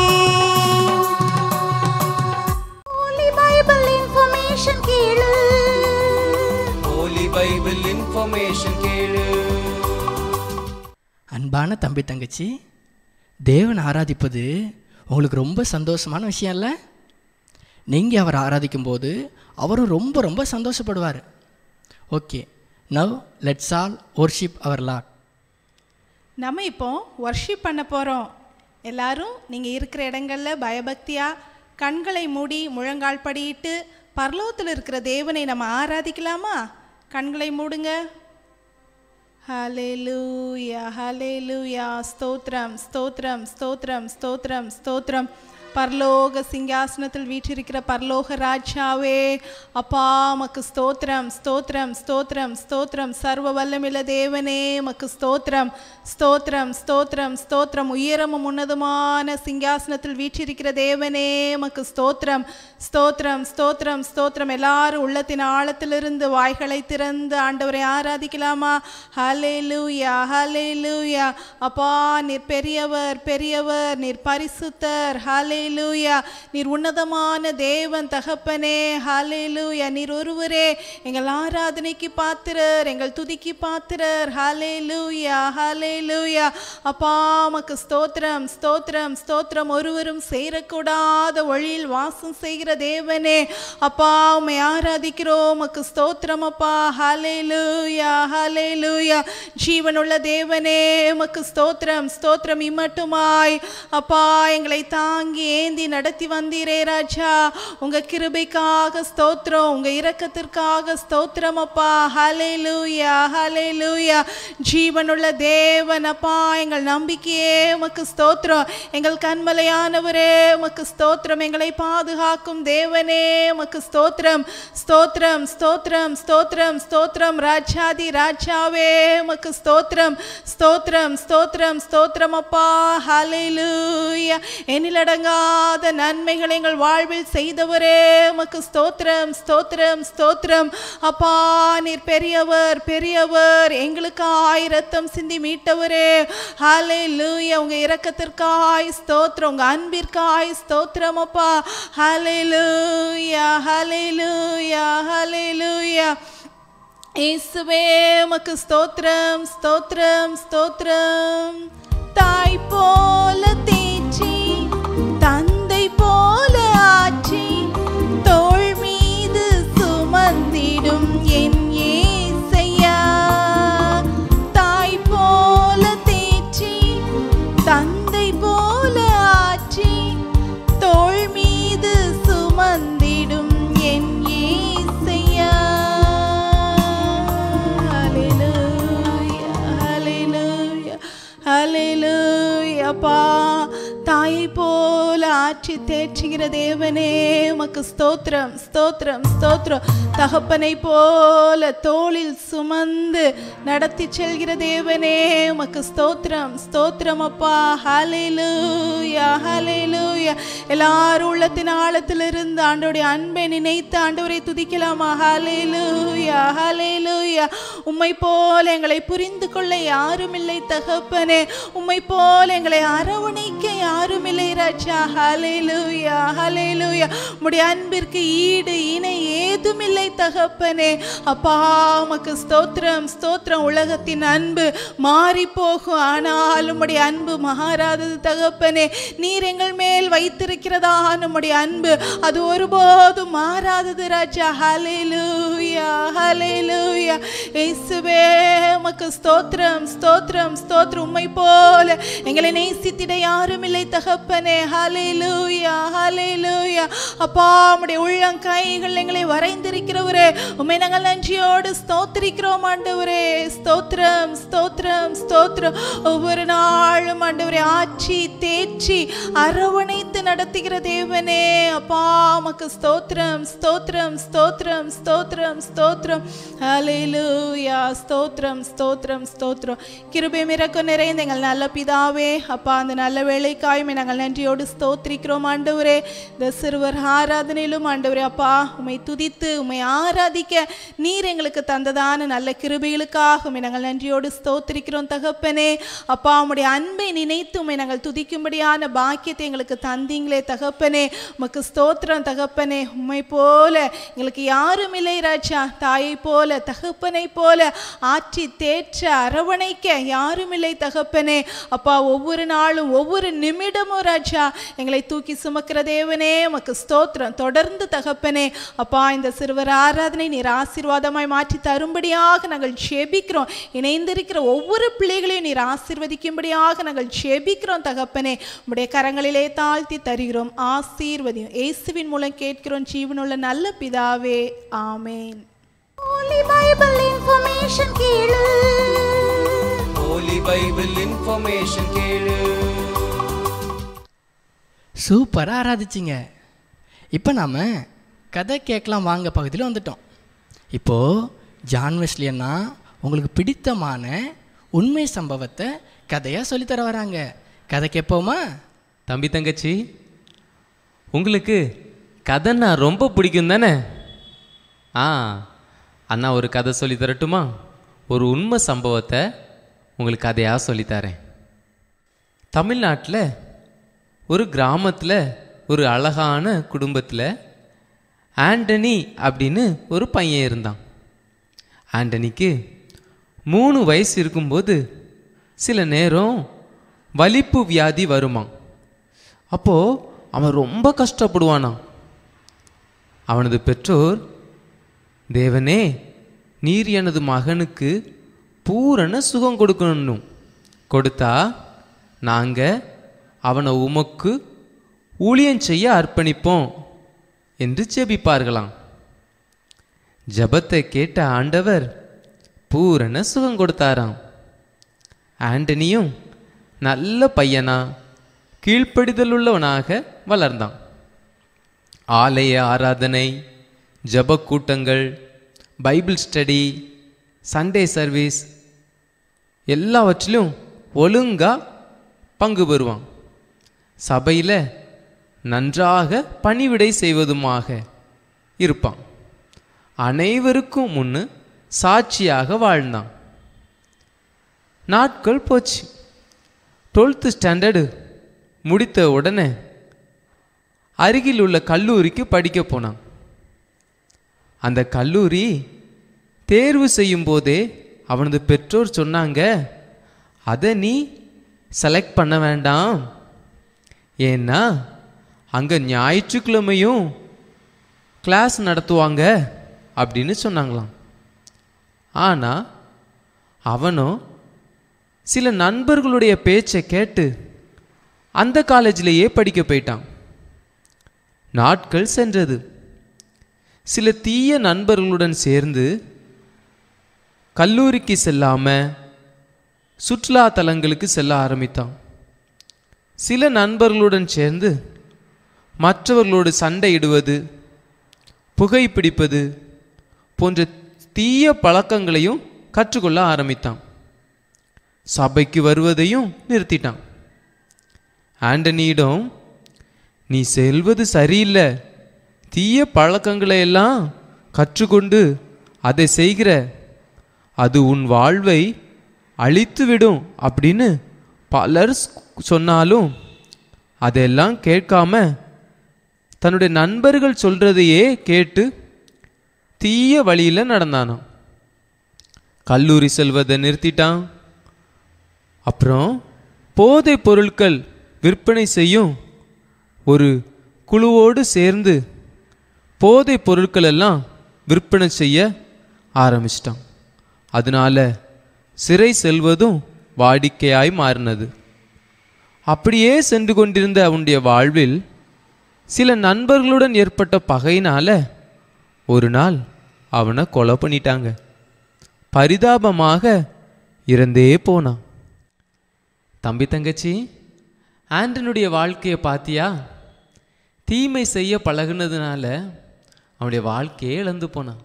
Holy Bible information கேளு ஹோலி பைபிள் இன்ஃபர்மேஷன் கேளு அன்பான தம்பி தங்கச்சி தேவன் ஆராதிப்பது உங்களுக்கு ரொம்ப சந்தோஷமான விஷயம் இல்லை நீங்கள் அவர் ஆராதிக்கும் போது அவரும் ரொம்ப ரொம்ப சந்தோஷப்படுவார் okay now let's all worship அவர் லாட் நம்ம இப்போ வர்ஷிப் பண்ண போகிறோம் எல்லாரும் நீங்கள் இருக்கிற இடங்கள்ல பயபக்தியாக கண்களை மூடி முழங்கால் படியிட்டு பரலோகத்தில் இருக்கிற தேவனை நம்ம ஆராதிக்கலாமா கண்களை மூடுங்க ஹalleluya ஹalleluya ஸ்தோத்ரம் ஸ்தோத்ரம் ஸ்தோத்ரம் ஸ்தோத்ரம் ஸ்தோத்ரம் பரலோக சிங்காசனத்தில் வீற்றிருக்கிற பரலோக ராஜாவே அப்பா மக்கு ஸ்தோத்ரம் ஸ்தோத்ரம் ஸ்தோத்ரம் ஸ்தோத்ரம் சர்வ வல்லமில்ல தேவனே மக்கு ஸ்தோத்ரம் ஸ்தோத்ரம் ஸ்தோத்ரம் ஸ்தோத்ரம் உயரமும் உன்னதமான சிங்காசனத்தில் வீற்றிருக்கிற தேவனே மக்கு ஸ்தோத்ரம் ஸ்தோத்ரம் ஸ்தோத்ரம் ஸ்தோத்ரம் எல்லாரும் உள்ளத்தின் ஆழத்திலிருந்து வாய்களை திறந்து ஆண்டவரை ஆராதிக்கலாமா ஹலே லூயா ஹலே லூயா அப்பா நீர் பெரியவர் பெரியவர் நீர் பரிசுத்தர் ஹலே லூயா நீர் உன்னதமான தேவன் தகப்பனே ஹலே லூயா நீர் ஒருவரே எங்கள் ஆராதனைக்கு பாத்திரர் எங்கள் துதிக்கு பாத்திரர் ஹலே லூயா ஹலே லூயா அப்பா உமக்கு ஸ்தோத்திரம் ஸ்தோத்திரம் ஸ்தோத்திரம் ஒருவரும் சேரக்கூடாத வழியில் வாசம் செய்கிற தேவனே அப்பா உம்மை ஆராதிக்கிறோம் உமக்கு ஸ்தோத்திரம் அப்பா ஹலே லூயா ஹலே லூயா ஜீவனுள்ள தேவனே உமக்கு ஸ்தோத்திரம் ஸ்தோத்திரம் இம்மட்டுமாய் அப்பா எங்களை தாங்கி ஏந்தி நடத்தி வந்தீரே ராஜா உங்க கிருபைக்காக ஸ்தோத்திரம் உங்க இரக்கத்திற்காக ஸ்தோத்திரம் அப்பா ஹலே லூயா ஹலே லூயா ஜீவனுள்ள தேவன் அப்பா எங்கள் நம்பிக்கையே உமக்கு ஸ்தோத்திரம் எங்கள் கண்மலையானவரே உமக்கு ஸ்தோத்திரம் எங்களை பாதுகாக்கும் தேவனே உமக்கு ஸ்தோத்திரம் ஸ்தோத்திரம் ஸ்தோத்திரம் ஸ்தோத்திரம் ஸ்தோத்திரம் ராஜாதி ராஜாவே உமக்கு ஸ்தோத்திரம் ஸ்தோத்திரம் ஸ்தோத்திரம் ஸ்தோத்திரம் அப்பா ஹalleluya எண்ணிலடங்காத நன்மைகள் எங்கள் வாழ்வில் செய்தவரே உமக்கு ஸ்தோத்திரம் ஸ்தோத்திரம் ஸ்தோத்திரம் அப்பா நீர் பெரியவர் பெரியவர் எங்களுக்காய் ரத்தம் சிந்தி மீட்டவரே ஹalleluya உங்க இரக்கத்திற்காய் ஸ்தோத்திரம் உங்க அன்பிற்காய் ஸ்தோத்திரம் அப்பா ஹalleluya ஹalleluya ஹalleluya இயேசுவே உமக்கு ஸ்தோத்திரம் ஸ்தோத்திரம் ஸ்தோத்திரம் தாய் போல தேற்றி தந்தை போல ஆற்றி தோள் மீது சுமந்திடும் என் ஏசையா தாய் போல தேற்றி தந்தை போல ஆற்றி தோள் மீது சுமந்திடும் என் ஏசையா ஹalleluya ஹalleluya ஹalleluya அப்பா தாயை போல ஆட்சி தேற்றுகிற தேவனே உமக்கு ஸ்தோத்திரம் ஸ்தோத்திரம் ஸ்தோத்திரம் தகப்பனை போல தோளில் சுமந்து நடத்தி செல்கிற தேவனே உமக்கு ஸ்தோத்திரம் ஸ்தோத்திரம் அப்பா ஹalleluya ஹalleluya எல்லாரும் உள்ளத்தின் ஆழத்திலிருந்து ஆண்டோடைய அன்பை நினைத்து ஆண்டவரை துதிக்கலாமா ஹalleluya ஹalleluya உம்மை போல எங்களை புரிந்து கொள்ள யாருமில்லை தகப்பனே உம்மை போல எங்களை அரவணைக்க யாருமில்லை ராஜா ஹalleluya ஹalleluya உம்முடைய அன்பிற்கு ஈடு இணை ஏதுமில்லை தகப்பனே அப்பா உமக்கு ஸ்தோத்திரம் ஸ்தோத்திரம் உலகத்தின் அன்பு மாறி போகும் ஆனால் உம்முடைய அன்பு மாறாதது தகப்பனே நீர் எங்கள் மேல் வைத்திருக்கிறதா நம்முடைய அன்பு அது ஒருபோதும் மாறாதது ராஜா ஹalleluya ஹalleluya ஹalleluya இயேசுவே உமக்கு ஸ்தோத்திரம் ஸ்தோத்திரம் ஸ்தோத்திரம் உம்மை போல எங்களை நேசித்திட யாரும் இல்லை தகப்பனே ஹalleluya ஹalleluya அப்பா உம்முடைய உள்ளம் கைகள் எங்களை வரைந்திருக்கிறவரே உம்மை நாங்கள் நன்றியோடு ஸ்தோத்திரிக்கிறோம் ஆண்டவரே ஸ்தோத்திரம் ஸ்தோத்திரம் ஸ்தோத்திரம் ஒவ்வொரு நாளும் ஆண்டவரே ஆட்சி தேற்றி அரவணைத்து நடத்துகிற தேவனே அப்பா உமக்கு ஸ்தோத்திரம் ஸ்தோத்திரம் ஸ்தோத்திரம் ஸ்தோத்திரம் ஸ்தோத்திரம் ஹalleluya ஸ்தோத்திரம் ஸ்தோத்திரம் ஸ்தோத்திரம் கிருபை மிரக்க நிறைந்த எங்கள் நல்ல பிதாவே அப்பா அந்த நல்ல வேலைக்காயுமே நாங்கள் நன்றியோடு ஸ்தோத்திரிக்கிறோம் ஆண்டவரே இந்த சிறுவர் ஆராதனையிலும் ஆண்டவரே அப்பா உம்மை துதித்து உம்மை ஆராதிக்க நீர் எங்களுக்கு தந்ததான நல்ல கிருபைகளுக்காக உம்மை நாங்கள் நன்றியோடு ஸ்தோத்திரிக்கிறோம் தகப்பனே அப்பா உம்முடைய அன்பை நினைத்து உம்மை நாங்கள் துதிக்கும்படியான பாக்கியத்தை எங்களுக்கு தந்தீங்களே தகப்பனே உமக்கு ஸ்தோத்திரம் தகப்பனே உம்மை போல எங்களுக்கு யாரும் இல்லை ராஜா தாயை போல தகப்பனை போல ஆற்றி தேற்ற அரவணைக்க யாரும் இல்லை தகப்பனே அப்பா ஒவ்வொரு நாளும் ஒவ்வொரு நிமிடமும் ராஜா எங்களை தூக்கி சுமக்கிற தேவனே உமக்கு ஸ்தோத்திரம் தொடர்ந்து தகப்பனே அப்பா இந்த சிறுவர் ஆராதனை நீர் ஆசீர்வாதமாய் மாற்றி தரும்படியாக நாங்கள் ஜெபிக்கிறோம் இணைந்திருக்கிற ஒவ்வொரு பிள்ளைகளையும் நீர் ஆசீர்வதிக்கும்படியாக நாங்கள் ஜெபிக்கிறோம் தகப்பனே உம்முடைய கரங்களிலே தாழ்த்தி தருகிறோம் ஆசீர்வதியும் இயேசுவின் மூலம் கேட்கிறோம் ஜீவனுள்ள நல்ல பிதாவே ஆமேன் Holy Bible information கேளு ஹோலி பைபிள் இன்ஃபர்மேஷன் கேளு சூப்பராக ஆராதிச்சிங்க இப்போ நாம் கதை கேட்கலாம் வாங்க பகுதியில் வந்துட்டோம் இப்போது ஜான் வெஸ்லி அண்ணா உங்களுக்கு பிடித்தமான உண்மை சம்பவத்தை கதையாக சொல்லித்தர வராங்க கதை கேட்போமா தம்பி தங்கச்சி உங்களுக்கு கதைன்னா ரொம்ப பிடிக்கும் தானே ஆ அண்ணா ஒரு கதை சொல்லி தரட்டுமா ஒரு உண்மை சம்பவத்தை உங்களுக்கு கதையாக சொல்லித்தரேன் தமிழ்நாட்டில் ஒரு கிராமத்தில் ஒரு அழகான குடும்பத்தில் ஆண்டனி அப்படின்னு ஒரு பையன் இருந்தான் ஆண்டனிக்கு மூணு வயசு இருக்கும்போது சில நேரம் வலிப்பு வியாதி வருமாம் அப்போது அவன் ரொம்ப கஷ்டப்படுவானாம் அவனது பெற்றோர் தேவனே நீர் எனது மகனுக்கு பூரண சுகம் கொடுக்கணும் கொடுத்தா நாங்கள் அவனை உமக்கு ஊழியம் செய்ய அர்ப்பணிப்போம் என்று ஜெபிப்பார்களாம் ஜெபத்தை கேட்ட ஆண்டவர் பூரண சுகம் கொடுத்தாராம் ஆண்டனியும் நல்ல பையனா கீழ்ப்படிதலுள்ளவனாக வளர்ந்தான் ஆலய ஆராதனை ஜெப கூட்டங்கள் பைபிள் ஸ்டடி சண்டே சர்வீஸ் எல்லாவற்றிலும் ஒழுங்கா பங்கு பெறுவான் சபையில் நன்றாக பணிவிடை செய்வதுமாக இருப்பான் அனைவருக்கும் முன்னு சாட்சியாக வாழ்ந்தான் நாட்கள் போச்சு டுவெல்த்து ஸ்டாண்டர்டு முடித்த உடனே அருகில் உள்ள கல்லூரிக்கு படிக்க போனான் அந்த கல்லூரி தேர்வு செய்யும் போதே அவனது பெற்றோர் சொன்னாங்க அதை நீ செலக்ட் பண்ண வேண்டாம் ஏன்னா அங்கே ஞாயிற்றுக்கிழமையும் கிளாஸ் நடத்துவாங்க அப்படின்னு சொன்னாங்களாம் ஆனால் அவனோ சில நண்பர்களுடைய பேச்சை கேட்டு அந்த காலேஜிலேயே படிக்க போயிட்டான் நாட்கள் சென்றது சில தீய நண்பர்களுடன் சேர்ந்து கல்லூரிக்கு செல்லாம சுற்றுலா தலங்களுக்கு செல்ல ஆரம்பித்தான் சில நண்பர்களுடன் சேர்ந்து மற்றவர்களோடு சண்டையிடுவது புகைப்பிடிப்பது போன்ற தீய பழக்கங்களையும் கற்றுக்கொள்ள ஆரம்பித்தான் சபைக்கு வருவதையும் நிறுத்திட்டான் ஆண்டனியிடம் நீ செல்வது சரியில்லை தீய பழக்கங்களை எல்லாம் கற்றுக்கொண்டு அதை செய்கிற அது உன் வாழ்வை அழித்துவிடும் அப்படின்னு பலர் ஸ்- சொன்னாலும் அதெல்லாம் கேட்காம தன்னுடைய நண்பர்கள் சொல்றதையே கேட்டு தீய வழியில நடந்தானாம் கல்லூரி செல்வதை நிறுத்திட்டான் அப்புறம் போதைப் பொருட்கள் விற்பனை செய்யும் ஒரு குழுவோடு சேர்ந்து போதைப் பொருட்கள் எல்லாம் விற்பனை செய்ய ஆரம்பிச்சிட்டான் அதனால சிறை செல்வதும் வாடிக்கையாய் மாறினது அப்படியே சென்று கொண்டிருந்த அவனுடைய வாழ்வில் சில நண்பர்களுடன் ஏற்பட்ட பகையினால ஒரு நாள் அவனை கொலை பண்ணிட்டாங்க பரிதாபமாக இறந்தே போனான் தம்பி தங்கச்சி ஆண்டனுடைய வாழ்க்கையை பாத்தியா தீமை செய்ய பழகுனதுனால அவனுடைய வாழ்க்கையே இழந்து போனான்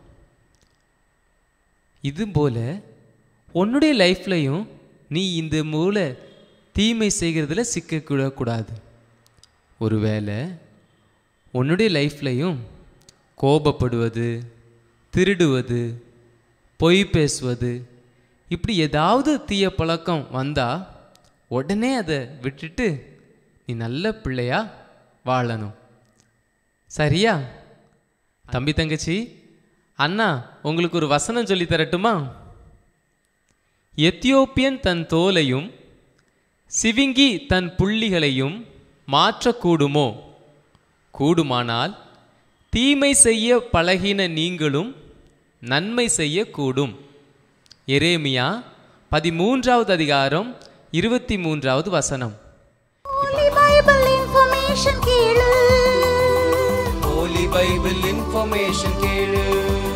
இது போல உன்னுடைய லைஃப்லையும் நீ இந்த மூல தீமை செய்கிறதுல சிக்கக்கூடக்கூடாது ஒருவேளை உன்னுடைய லைஃப்லையும் கோபப்படுவது திருடுவது பொய் பேசுவது இப்படி ஏதாவது தீய பழக்கம் வந்தா உடனே அதை விட்டுட்டு நீ நல்ல பிள்ளையா வாழணும் சரியா தம்பி தங்கச்சி அண்ணா உங்களுக்கு ஒரு வசனம் சொல்லி தரட்டுமா எத்தியோப்பியன் தன் தோலையும் சிவிங்கி தன் புள்ளிகளையும் மாற்றக்கூடுமோ கூடுமானால் தீமை செய்ய பழகின நீங்களும் நன்மை செய்யக்கூடும் எரேமியா பதிமூன்றாவது அதிகாரம் இருபத்தி மூன்றாவது வசனம் Holy Bible information கேளு ஹோலி பைபிள் இன்ஃபர்மேஷன் கேளு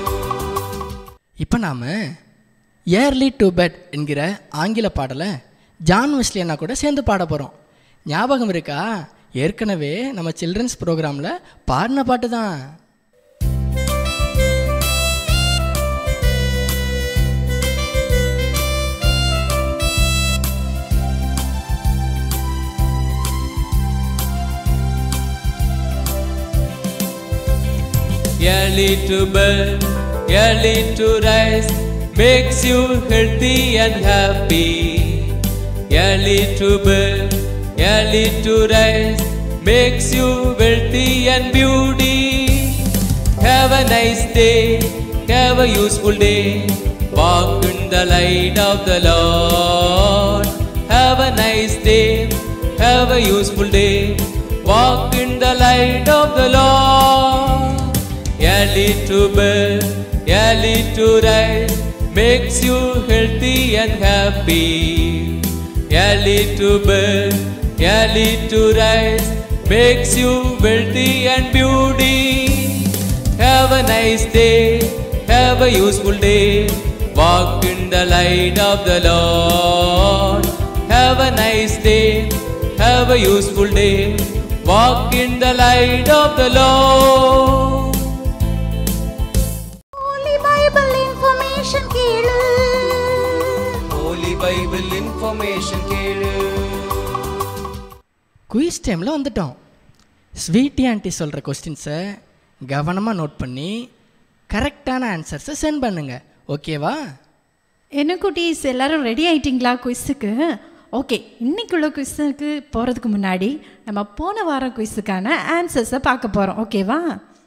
இப்போ நாம் ஏர்லி டு பெட் என்கிற ஆங்கில பாடலை ஜான் வெஸ்லி அண்ணா கூட சேர்ந்து பாட போகிறோம் ஞாபகம் இருக்கா ஏற்கனவே நம்ம சில்ட்ரன்ஸ் ப்ரோக்ராமில் பாடின பாட்டு தான் Early to bed, early to rise makes you healthy and happy. Early to bed, early to rise makes you wealthy and beauty. Have a nice day, have a useful day. Walk in the light of the Lord. Have a nice day, have a useful day. Walk in the light of the Lord. Early to bed, early to rise makes you healthy and happy. Early to bed, early to rise makes you wealthy and beauty. Have a nice day, have a useful day. Walk in the light of the Lord. Have a nice day, have a useful day. Walk in the light of the Lord. Holy Bible information கேளு Holy Bible information கேளு quiz டைமில் வந்துட்டோம் sweetie aunty சொல்கிற கொஸ்டின்ஸை கவனமாக note பண்ணி கரெக்டான ஆன்சர்ஸை send பண்ணுங்க ஓகேவா என்ன குட்டீஸ் எல்லாரும் ரெடி ஆயிட்டீங்களா குவிஸுக்கு ஓகே இன்னைக்குள்ள குவிஸுக்கு போகிறதுக்கு முன்னாடி நம்ம போன வாரம் குவிஸுக்கான ஆன்சர்ஸை பார்க்க போகிறோம் ஓகேவா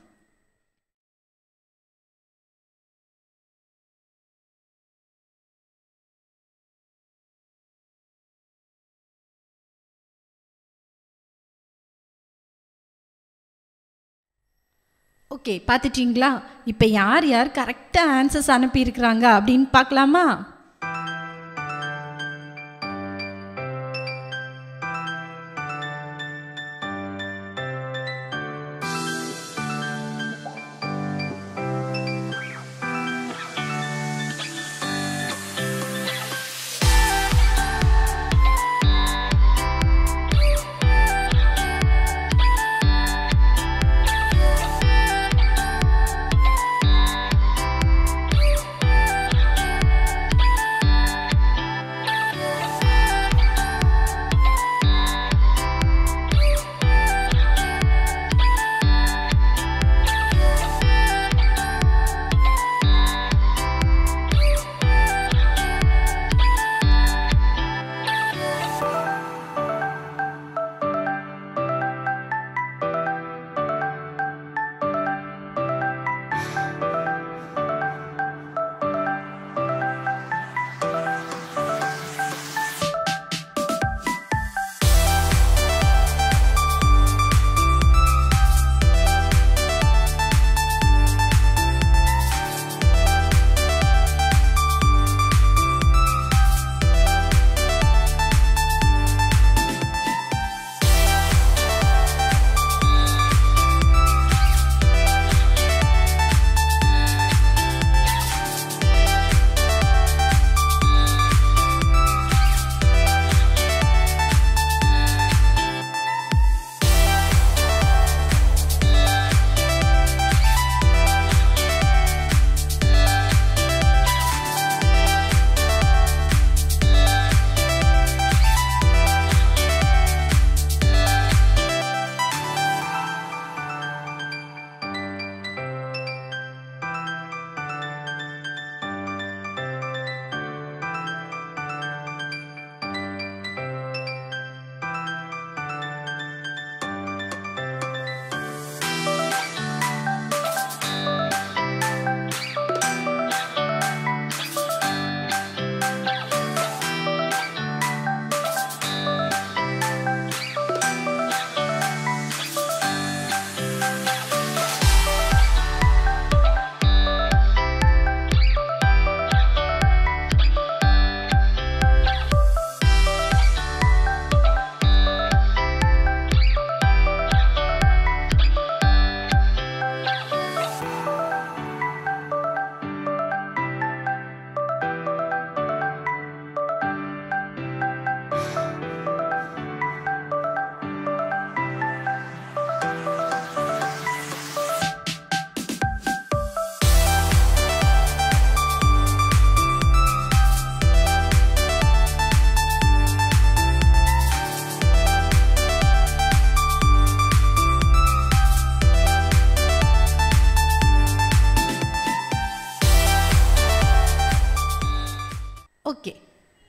ஓகே பார்த்துட்டிங்களா இப்போ யார் யார் கரெக்டாக ஆன்சர்ஸ் அனுப்பியிருக்கிறாங்க அப்படின்னு பார்க்கலாமா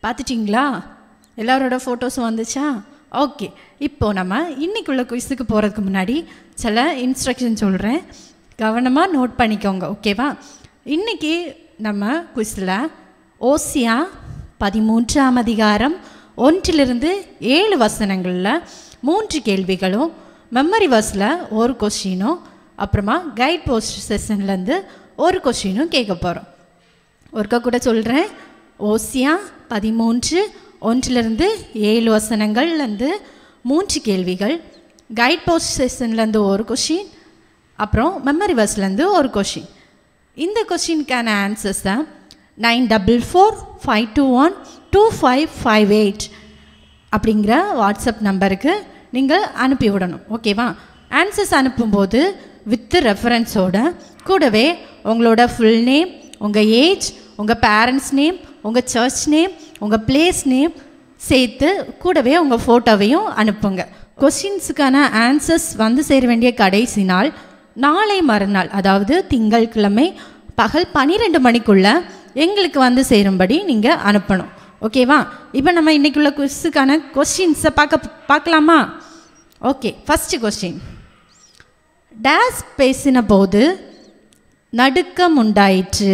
பார்த்துட்டிங்களா எல்லாரோட ஃபோட்டோஸும் வந்துச்சா ஓகே இப்போது நம்ம இன்னைக்குள்ள குயிஸுக்கு போகிறதுக்கு முன்னாடி சில இன்ஸ்ட்ரக்ஷன் சொல்கிறேன் கவனமாக நோட் பண்ணிக்கோங்க ஓகேவா இன்றைக்கி நம்ம குயிஸில் ஓசியா பதிமூன்றாம் அதிகாரம் ஒன்றிலிருந்து ஏழு வசனங்களில் மூன்று கேள்விகளும் மெமரி வர்ஸில் ஒரு கொஸ்டினும் அப்புறமா கைட் போஸ்ட் செஷன்லேருந்து ஒரு கொஸ்டினும் கேட்க போகிறோம் ஒருக்கா கூட சொல்கிறேன் ஓசியா பதிமூன்று ஒன்றிலிருந்து ஏழு வசனங்கள்லேருந்து மூன்று கேள்விகள் கைட் போஸ்ட் செஷன்லேருந்து ஒரு கொஷின் அப்புறம் மெமரி வர்ஸ்லேருந்து ஒரு கொஷின் இந்த கொஷினுக்கான ஆன்சர்ஸ் தான் nine double four five two one two five five eight அப்படிங்கிற வாட்ஸ்அப் நம்பருக்கு நீங்கள் அனுப்பி விடணும் ஓகேவா ஆன்சர்ஸ் அனுப்பும்போது வித் ரெஃபரன்ஸோட கூடவே உங்களோட ஃபுல் நேம் உங்கள் ஏஜ் உங்கள் பேரண்ட்ஸ் நேம் உங்கள் சர்ச் நேம் உங்கள் பிளேஸ் நேம் சேர்த்து கூடவே உங்கள் ஃபோட்டோவையும் அனுப்புங்க கொஸ்டின்ஸுக்கான ஆன்சர்ஸ் வந்து சேர வேண்டிய கடைசி நாள் நாளை மறுநாள் அதாவது திங்கட்கிழமை பகல் பன்னிரெண்டு மணிக்குள்ள எங்களுக்கு வந்து சேரும்படி நீங்கள் அனுப்பணும் ஓகேவா இப்போ நம்ம இன்னைக்குள்ள குவிஸுக்கான கொஸ்டின்ஸை பார்க்க பார்க்கலாமா ஓகே ஃபஸ்ட்டு கொஸ்டின் டேஸ் பேசின போது நடுக்கம் உண்டாயிற்று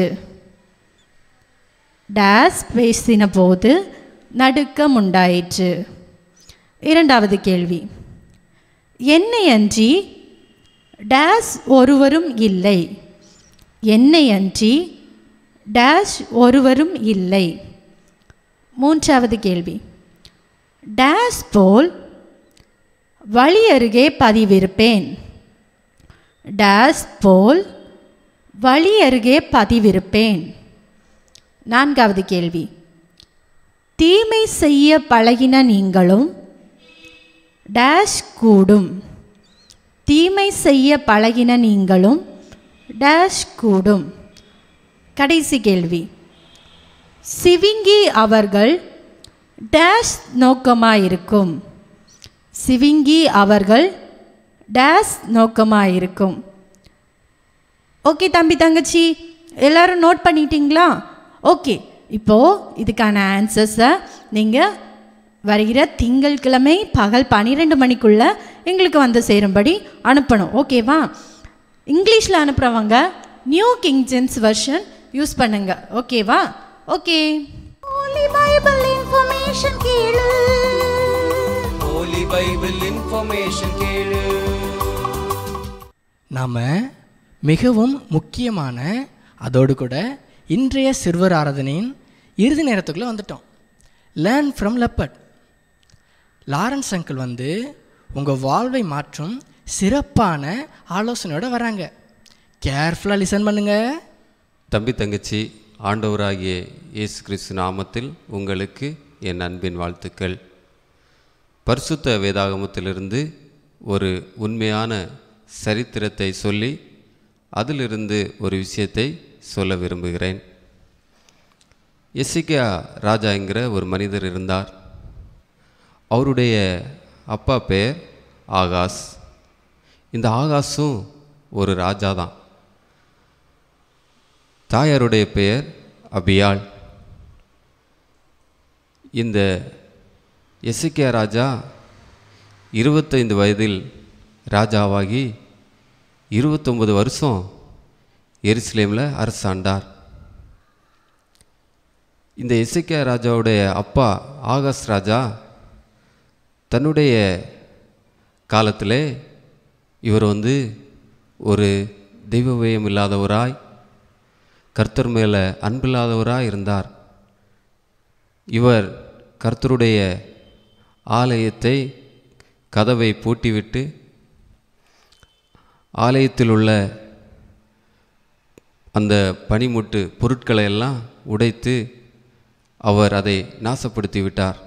டேஸ் பேசின போது நடுக்கம் உண்டாயிற்று இரண்டாவது கேள்வி என்னை அன்றி டேஸ் ஒருவரும் இல்லை என்னை அன்றி டேஷ் ஒருவரும் இல்லை மூன்றாவது கேள்வி டேஷ் போல் வழி அருகே பதிவிருப்பேன் டேஷ் போல் வழி அருகே பதிவிருப்பேன் நான்காவது கேள்வி தீமை செய்ய பழகின நீங்களும் டேஷ் கூடும் தீமை செய்ய பழகின நீங்களும் டேஷ் கூடும் கடைசி கேள்வி சிவிங்கி அவர்கள் டேஷ் நோக்கமாயிருக்கும் சிவிங்கி அவர்கள் டேஷ் நோக்கமாயிருக்கும் ஓகே தம்பி தங்கச்சி எல்லாரும் நோட் பண்ணிட்டீங்களா ஓகே இப்போது இதுக்கான ஆன்சர்ஸை நீங்கள் வருகிற திங்கட்கிழமை பகல் பன்னிரெண்டு மணிக்குள்ளே எங்களுக்கு வந்து சேரும்படி அனுப்பணும் ஓகேவா இங்கிலீஷில் அனுப்புகிறவங்க New King James Version use பண்ணுங்க ஓகேவா ஓகே Holy Bible information கேளு ஹோலி பைபிள் இன்ஃபர்மேஷன் கேளு நாம் மிகவும் முக்கியமான அதோடு கூட இன்றைய சிறுவர் ஆராதனையின் இறுதி நேரத்துக்குள்ளே வந்துட்டோம் learn from leopard Lawrence uncle வந்து உங்கள் வாழ்வை மாற்றும் சிறப்பான ஆலோசனையோடு வராங்க கேர்ஃபுல்லாக லிசன் பண்ணுங்கள் தம்பி தங்கச்சி ஆண்டவராகிய இயேசு கிறிஸ்து நாமத்தில் உங்களுக்கு என் அன்பின் வாழ்த்துக்கள் பரிசுத்த வேதாகமத்திலிருந்து ஒரு உண்மையான சரித்திரத்தை சொல்லி அதிலிருந்து ஒரு விஷயத்தை சொல்ல விரும்புகிறேன் எசிகா ராஜா என்கிற ஒரு மனிதர் இருந்தார் அவருடைய அப்பா பெயர் ஆகாஸ் இந்த ஆகாஸும் ஒரு ராஜா தான் தாயாருடைய பெயர் அபியாள் இந்த எசிக்கியா ராஜா இருபத்தைந்து வயதில் ராஜாவாகி இருபத்தொம்பது வருஷம் எருசலேமில் அரசாண்டார் இந்த எசிக்கியா ராஜாவுடைய அப்பா ஆகாஸ் ராஜா தன்னுடைய காலத்திலே இவர் வந்து ஒரு தெய்வபயம் இல்லாதவராய் கர்த்தர் மேலே அன்பில்லாதவராய் இருந்தார் இவர் கர்த்தருடைய ஆலயத்தை கதவை பூட்டிவிட்டு ஆலயத்தில் உள்ள அந்த பனிமுட்டு பொருட்களை எல்லாம் உடைத்து அவர் அதை நாசப்படுத்தி விட்டார்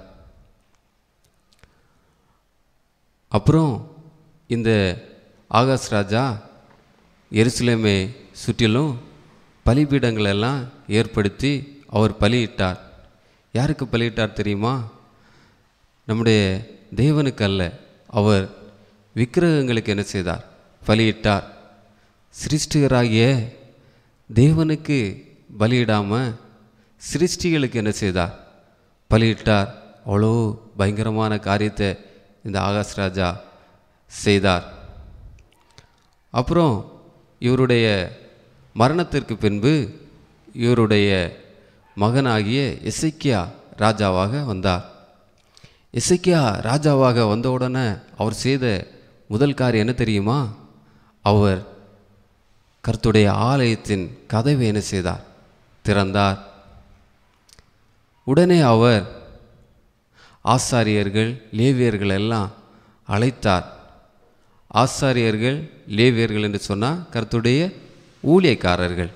அப்புறம் இந்த ஆகாஷ் ராஜா எருசலேமை சுற்றிலும் பலிபீடங்களெல்லாம் ஏற்படுத்தி அவர் பலியிட்டார் யாருக்கு பலியிட்டார் தெரியுமா நம்முடைய தேவனுக்கு அல்ல அவர் விக்கிரகங்களுக்கு என்ன செய்தார் பலியிட்டார் சிருஷ்டிகராகிய தேவனுக்கு பலியிடாமல் சிருஷ்டிகளுக்கு என்ன செய்தார் பலியிட்டார் அவ்வளோ பயங்கரமான காரியத்தை இந்த ஆகாஷ் ராஜா செய்தார் அப்புறம் இவருடைய மரணத்திற்கு பின்பு இவருடைய மகனாகிய எசைக்கியா ராஜாவாக வந்தார் எசைக்கியா ராஜாவாக வந்த உடனே அவர் செய்த முதல் காரியம் என்ன தெரியுமா அவர் கர்த்துடைய ஆலயத்தின் கதவை என்ன செய்தார் திறந்தார் உடனே அவர் ஆசாரியர்கள் லேவியர்கள் எல்லாம் அழைத்தார் ஆசாரியர்கள் லேவியர்கள் என்று சொன்னால் கர்த்துடைய ஊழியக்காரர்கள்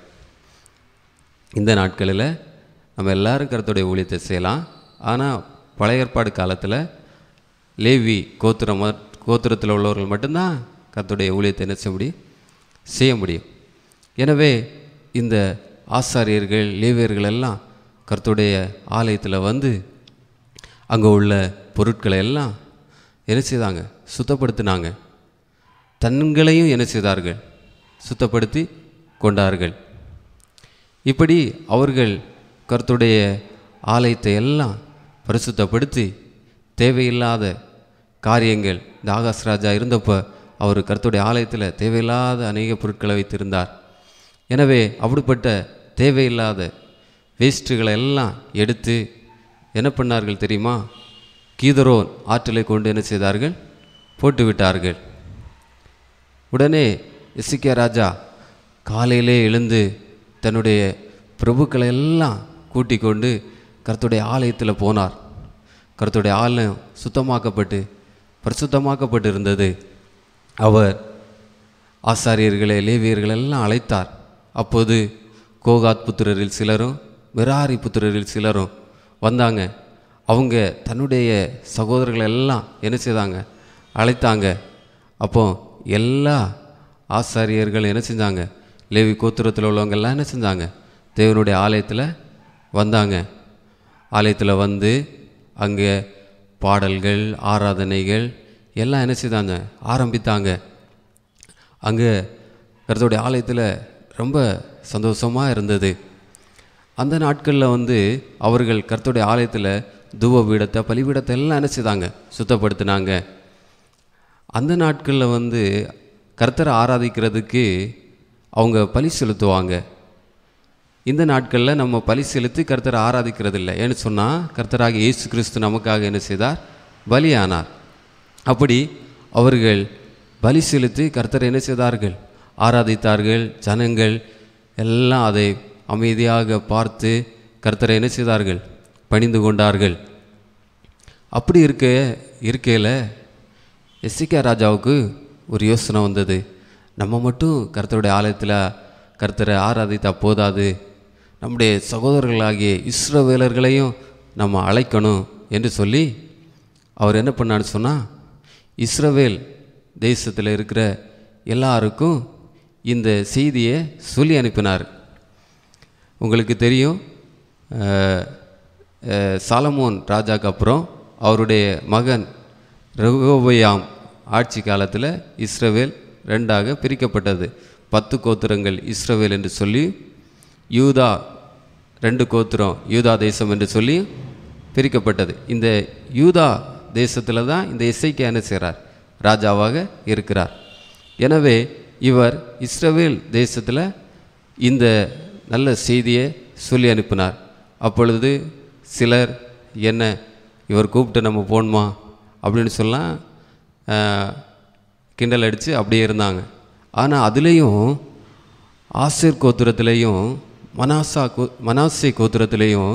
இந்த நாட்களில் நம்ம எல்லாரும் கர்த்தருடைய ஊழியத்தை செய்யலாம் ஆனால் பழைய ஏற்பாடு காலத்தில் லேவி கோத்திரம் கோத்திரத்தில் உள்ளவர்கள் மட்டும்தான் கர்த்தருடைய ஊழியத்தை என்ன செய்ய முடியும் செய்ய முடியும் எனவே இந்த ஆசாரியர்கள் லேவியர்கள் எல்லாம் கர்த்தருடைய ஆலயத்தில் வந்து அங்கே உள்ள பொருட்களை எல்லாம் என்ன செய்தாங்க சுத்தப்படுத்தினாங்க தங்களையும் என்ன செய்தார்கள் சுத்தப்படுத்தி கொண்டார்கள் இப்படி அவர்கள் கர்த்தருடைய ஆலயத்தை எல்லாம் பரிசுத்தப்படுத்தி தேவையில்லாத காரியங்கள் இந்த ஆகாஷ் ராஜா இருந்தப்போ அவர் கர்த்தருடைய ஆலயத்தில் தேவையில்லாத அநேக பொருட்களை வைத்திருந்தார் எனவே அப்படிப்பட்ட தேவையில்லாத வேஸ்ட்டுகளை எல்லாம் எடுத்து என்ன பண்ணார்கள் தெரியுமா கீதரோன் ஆற்றலை கொண்டு என்ன செய்தார்கள் போட்டு விட்டார்கள் உடனே எசிக்கியா ராஜா காலையிலே எழுந்து தன்னுடைய பிரபுக்களை எல்லாம் கூட்டிக் கொண்டு கர்த்தருடைய ஆலயத்தில் போனார் கர்த்தருடைய ஆலயம் சுத்தமாக்கப்பட்டு பரிசுத்தமாக்கப்பட்டு இருந்தது அவர் ஆசாரியர்களை லேவியர்கள் எல்லாம் அழைத்தார் அப்போது கோகாத் புத்திரரில் சிலரும் மிராரி புத்திரரில் சிலரும் வந்தாங்க அவங்க தன்னுடைய சகோதரர்கள் எல்லாம் என்ன செய்தாங்க அழைத்தாங்க அப்போ எல்லா ஆசாரியர்கள் என்ன செஞ்சாங்க லேவி கோத்திரத்தில் உள்ளவங்க எல்லாம் என்ன செஞ்சாங்க தேவனுடைய ஆலயத்தில் வந்தாங்க ஆலயத்தில் வந்து அங்கே பாடல்கள் ஆராதனைகள் எல்லாம் என்ன செய்தாங்க ஆரம்பித்தாங்க அங்கே கருத்துடைய ஆலயத்தில் ரொம்ப சந்தோஷமாக இருந்தது அந்த நாட்களில் வந்து அவர்கள் கர்த்தருடைய ஆலயத்தில் தூப பீடத்தை பலிபீடத்தை எல்லாம் என்ன செய்தாங்க சுத்தப்படுத்தினாங்க அந்த நாட்களில் வந்து கர்த்தரை ஆராதிக்கிறதுக்கு அவங்க பலி செலுத்துவாங்க இந்த நாட்களில் நம்ம பலி செலுத்தி கர்த்தரை ஆராதிக்கிறது இல்லை ஏன்னு சொன்னால் கர்த்தராக இயேசு கிறிஸ்து நமக்காக என்ன செய்தார் பலியானார் அப்படி அவர்கள் பலி செலுத்தி கர்த்தரை என்ன செய்தார்கள் ஆராதித்தார்கள் ஜனங்கள் எல்லாம் அதை அமைதியாக பார்த்து கர்த்தரை என்ன செய்தார்கள் பணிந்து கொண்டார்கள் அப்படி இருக்க இருக்கையில் எஸ்சிகா ராஜாவுக்கு ஒரு யோசனை வந்தது நம்ம மட்டும் கர்த்தருடைய ஆலயத்தில் கர்த்தரை ஆராதித்தா போதாது நம்முடைய சகோதரர்களாகிய இஸ்ரவேலர்களையும் நம்ம அழைக்கணும் என்று சொல்லி அவர் என்ன பண்ணான்னு சொன்னால் இஸ்ரவேல் தேசத்தில் இருக்கிற எல்லாருக்கும் இந்த செய்தியை சொல்லி அனுப்பினார் உங்களுக்கு தெரியும் அஹ், அஹ், சாலமோன் ராஜாக்கு அப்புறம் அவருடைய மகன் ரகுபயாம் ஆட்சி காலத்தில் இஸ்ரவேல் ரெண்டாக பிரிக்கப்பட்டது பத்து கோத்திரங்கள் இஸ்ரவேல் என்று சொல்லி யூதா ரெண்டு கோத்திரம் யூதா தேசம் என்று சொல்லி பிரிக்கப்பட்டது இந்த யூதா தேசத்தில் தான் இந்த இசைக்கு என்ன செய்கிறார் ராஜாவாக இருக்கிறார் எனவே இவர் இஸ்ரவேல் தேசத்தில் இந்த நல்ல செய்தியை சொல்லி அனுப்பினார் அப்பொழுது சிலர் என்ன இவர் கூப்பிட்டு நம்ம போகணுமா அப்படின்னு சொல்லலாம் ஆஹ், கிண்டல் அடித்து அப்படியே இருந்தாங்க ஆனால் அதுலேயும் ஆசிர் கோத்திரத்திலையும் மனாசா கோ மனாசே கோத்திரத்திலையும்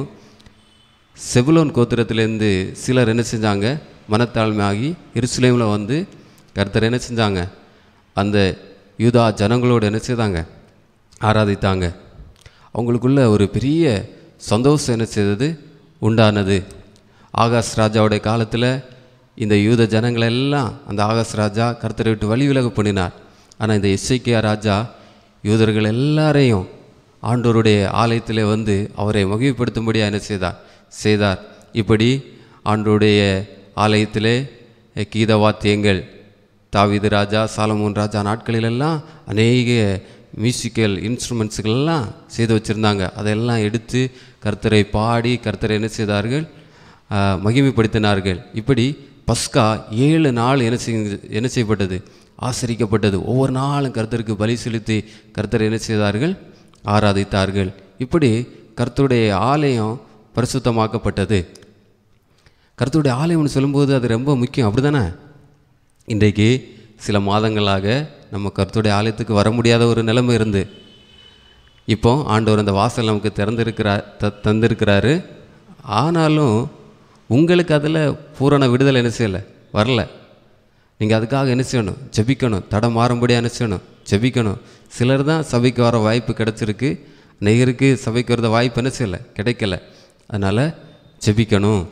செபுலோன் கோத்திரத்திலேருந்து சிலர் என்ன செஞ்சாங்க மனத்தாழ்மையாகி எருசலேமில் வந்து கர்த்தர் என்ன செஞ்சாங்க அந்த யூதா ஜனங்களோடு என்ன செய்தாங்க ஆராதித்தாங்க அவங்களுக்குள்ள ஒரு பெரிய சந்தோஷம் என்ன செய்தது உண்டானது ஆகாஷ் ராஜாவுடைய காலத்தில் இந்த யூத ஜனங்களை எல்லாம் அந்த ஆகாஷ் ராஜா கர்த்தரை விட்டு வழி விலக பண்ணினார் ஆனால் இந்த இசைக்கியா ராஜா யூதர்கள் எல்லாரையும் ஆண்டவருடைய ஆலயத்தில் வந்து அவரை மகிழ்ப்படுத்தும்படியாக என்ன செய்தார் செய்தார் இப்படி ஆண்டவருடைய ஆலயத்திலே கீத வாத்தியங்கள் தாவீது ராஜா சாலமோன் ராஜா நாட்களிலெல்லாம் அநேக மியூசிக்கல் இன்ஸ்ட்ருமெண்ட்ஸுகளெல்லாம் செய்து வச்சுருந்தாங்க அதெல்லாம் எடுத்து கர்த்தரை பாடி கர்த்தரை என்ன செய்தார்கள் ஆஹ், மகிமைப்படுத்தினார்கள் இப்படி பஸ்கா ஏழு நாள் என்ன செஞ்சு என்ன செய்யப்பட்டது ஆசரிக்கப்பட்டது ஒவ்வொரு நாளும் கர்த்தருக்கு பலி செலுத்தி கர்த்தர் என்ன செய்தார்கள் ஆராதித்தார்கள் இப்படி கர்த்தருடைய ஆலயம் பரிசுத்தமாக்கப்பட்டது கர்த்தருடைய ஆலயம்னு சொல்லும்போது அது ரொம்ப முக்கியம் அப்படிதானே இன்றைக்கு சில மாதங்களாக நம்ம கர்த்தருடைய ஆலயத்துக்கு வர முடியாத ஒரு நிலைமை இருந்து இப்போ ஆண்டவர் அந்த வாசல் நமக்கு திறந்திருக்கிறா த தந்திருக்கிறாரு ஆனாலும் உங்களுக்கு அதில் பூரண விடுதலை என்ன செய்யலை வரல நீங்கள் அதுக்காக என்ன செய்யணும் ஜெபிக்கணும் தடம் மாறும்படியாக என்ன செய்யணும் ஜெபிக்கணும் சிலர் தான் சபைக்கு வர வாய்ப்பு கிடச்சிருக்கு நெய்யருக்கு சபைக்கு வரத வாய்ப்பு என்ன செய்யலை கிடைக்கல அதனால் ஜெபிக்கணும்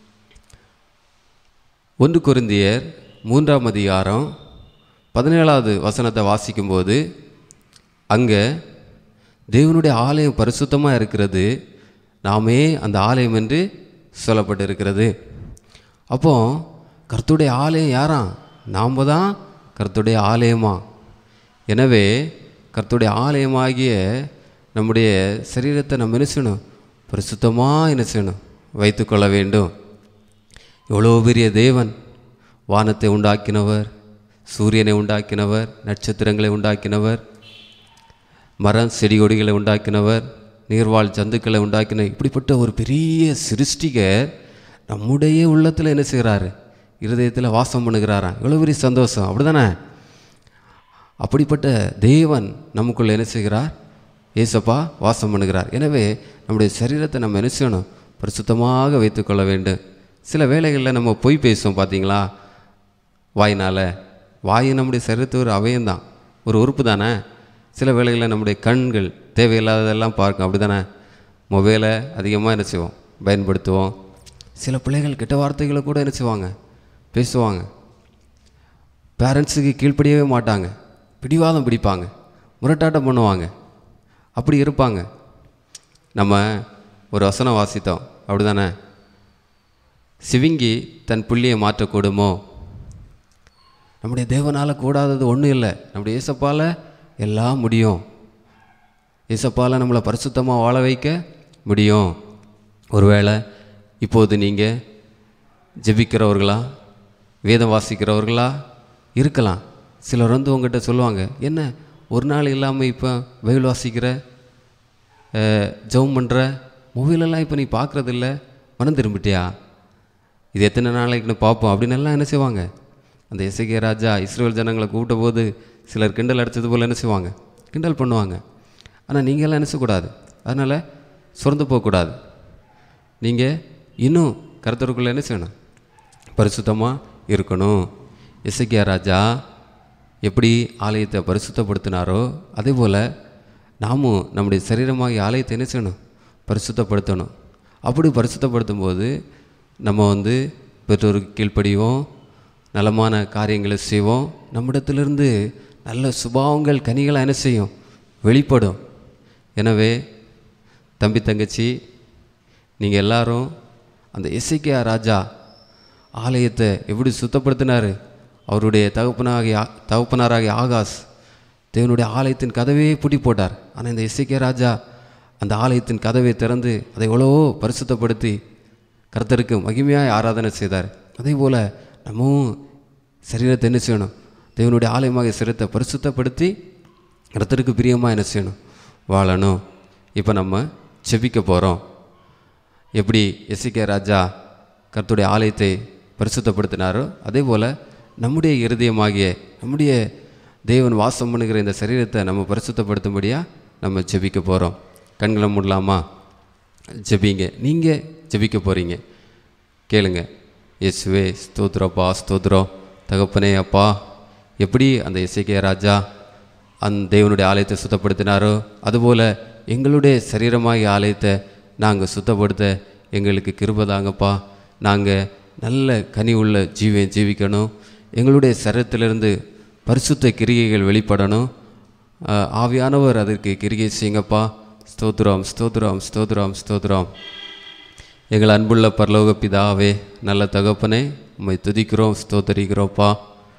ஒன்று கொரிந்தியர் மூன்றாம் அதிகாரம் பதினேழாவது வசனத்தை வாசிக்கும்போது அங்கே தேவனுடைய ஆலயம் பரிசுத்தமாக இருக்கிறது நாமே அந்த ஆலயம் என்று சொல்லப்பட்டிருக்கிறது அப்போ கர்த்தருடைய ஆலயம் யாராம் நாம் தான் கர்த்தருடைய ஆலயமா எனவே கர்த்தருடைய ஆலயமாகிய நம்முடைய சரீரத்தை நம்ம என்ன செய்யணும் பரிசுத்தமாக என்ன செய்யணும் வைத்துக்கொள்ள வேண்டும் எவ்வளோ பெரிய தேவன் வானத்தை உண்டாக்கினவர் சூரியனை உண்டாக்கினவர் நட்சத்திரங்களை உண்டாக்கினவர் மரம் செடி கொடிகளை உண்டாக்கினவர் நீர்வாழ் ஜந்துக்களை உண்டாக்கின இப்படிப்பட்ட ஒரு பெரிய சிருஷ்டிகர் நம்முடைய உள்ளத்தில் என்ன செய்கிறாரு இருதயத்தில் வாசம் பண்ணுகிறாராம் எவ்வளோ பெரிய சந்தோஷம் அப்படிதானே அப்படிப்பட்ட தேவன் நமக்குள்ள என்ன செய்கிறார் ஏசப்பா வாசம் பண்ணுகிறார் எனவே நம்முடைய சரீரத்தை நம்ம என்ன செய்யணும் பரிசுத்தமாக வைத்துக்கொள்ள வேண்டும் சில வேளைகளில் நம்ம பொய் பேசுவோம் பார்த்தீங்களா வாயினால் வாய் நம்முடைய சரீரத்து ஒரு அவயம்தான் ஒரு உறுப்பு தானே சில வேளைகளில் நம்முடைய கண்கள் தேவையில்லாததெல்லாம் பார்க்கும் அப்படி தானே மொபைலை அதிகமாக என்ன செய்வோம் பயன்படுத்துவோம் சில பிள்ளைகள் கெட்ட வார்த்தைகளை கூட என்ன செய்வாங்க பேசுவாங்க பேரண்ட்ஸுக்கு கீழ்ப்படியவே மாட்டாங்க பிடிவாதம் பிடிப்பாங்க முரட்டாட்டம் பண்ணுவாங்க அப்படி இருப்பாங்க நம்ம ஒரு வசனம் வாசித்தோம் அப்படி தானே சிவிங்கி தன் புள்ளியை மாற்றக்கூடுமோ நம்முடைய தேவனால் கூடாதது ஒன்றும் இல்லை நம்முடைய இயேசப்பால் எல்லாம் முடியும் இயேசப்பால் நம்மளை பரிசுத்தமாக வாழ வைக்க முடியும் ஒருவேளை இப்போது நீங்கள் ஜெபிக்கிறவர்களா வேதம் வாசிக்கிறவர்களா இருக்கலாம் சிலர் வந்து உங்ககிட்ட சொல்லுவாங்க என்ன ஒரு நாள் இல்லாமல் இப்போ பைபிள் வாசிக்கிற அஹ், ஜெபம் பண்ணுற மொபைலெல்லாம் இப்போ நீ பார்க்குறதில்ல மனம் திரும்பிட்டியா இது எத்தனை நாளைக்குன்னு பார்ப்போம் அப்படின்னு எல்லாம் என்ன செய்வாங்க அந்த இசைக்கிய ராஜா இஸ்ரேல் ஜனங்களை கூப்பிட்ட போது சிலர் கிண்டல் அடித்தது போல் என்ன செய்வாங்க கிண்டல் பண்ணுவாங்க ஆனால் நீங்கள்லாம் என்ன செய்யக்கூடாது அதனால் சுரந்து போகக்கூடாது நீங்கள் இன்னும் கருத்தருக்குள்ளே என்ன செய்யணும் பரிசுத்தமாக இருக்கணும் இசைக்கியா ராஜா எப்படி ஆலயத்தை பரிசுத்தப்படுத்தினாரோ அதே போல் நாமும் நம்முடைய சரீரமாகிய ஆலயத்தை என்ன செய்யணும் பரிசுத்தப்படுத்தணும் அப்படி பரிசுத்தப்படுத்தும் போது நம்ம வந்து பெற்றோருக்கு கீழ்ப்படிவோம் நலமான காரியங்களை செய்வோம் நம்மிடத்திலிருந்து நல்ல சுபாவங்கள் கனிகளாக என்ன செய்யும் வெளிப்படும் எனவே தம்பி தங்கச்சி நீங்கள் எல்லாரும் அந்த இசைக்கியா ராஜா ஆலயத்தை எப்படி சுத்தப்படுத்தினார் அவருடைய தகப்பனாகிய ஆ- தகப்பனாராகிய ஆகாஷ் தேவனுடைய ஆலயத்தின் கதவே பூட்டி போட்டார் ஆனால் இந்த இசைக்கிய ராஜா அந்த ஆலயத்தின் கதவை திறந்து அதை எவ்வளவோ பரிசுத்தப்படுத்தி கர்த்தருக்கு மகிமையாய் ஆராதனை செய்தார் அதே போல் நம்மவும் சரீரத்தை என்ன செய்யணும் தேவனுடைய ஆலயமாக சிரத்தை பரிசுத்தப்படுத்தி கர்த்தருக்கு பிரியமாக என்ன செய்யணும் வாழணும் இப்போ நம்ம செபிக்க போகிறோம் எப்படி எசிகே ராஜா கர்த்தருடைய ஆலயத்தை பரிசுத்தப்படுத்தினாரோ அதே போல் நம்முடைய இருதயமாகிய நம்முடைய தேவன் வாசம் பண்ணுகிற இந்த சரீரத்தை நம்ம பரிசுத்தப்படுத்தும்படியாக நம்ம ஜெபிக்க போகிறோம் கண்களை மூடலாமா ஜெபிங்க நீங்கள் ஜெபிக்க போகிறீங்க கேளுங்க இயேசுவே ஸ்தோத்திரப்பா ஸ்தோத்திரம் தகப்பனே அப்பா எப்படி அந்த இசைக்கிய ராஜா அந்த தேவனுடைய ஆலயத்தை சுத்தப்படுத்தினாரோ அதுபோல் எங்களுடைய சரீரமாகிய ஆலயத்தை நாங்கள் சுத்தப்படுத்த எங்களுக்கு கிருபதாங்கப்பா நாங்கள் நல்ல கனி உள்ள ஜீவியம் ஜீவிக்கணும் எங்களுடைய சரீரத்திலிருந்து பரிசுத்த கிரிகைகள் வெளிப்படணும் ஆஹ், ஆவியானவர் அதற்கு கிரிகை செய்யுங்கப்பா ஸ்தோத்திரம் ஸ்தோத்திரம் ஸ்தோத்திரம் ஸ்தோத்திரம் எங்கள் அன்புள்ள பரலோக பிதாவே நல்ல தகப்பனே உம்மை துதிக்கிறோம் ஸ்தோத்தரிக்கிறோப்பா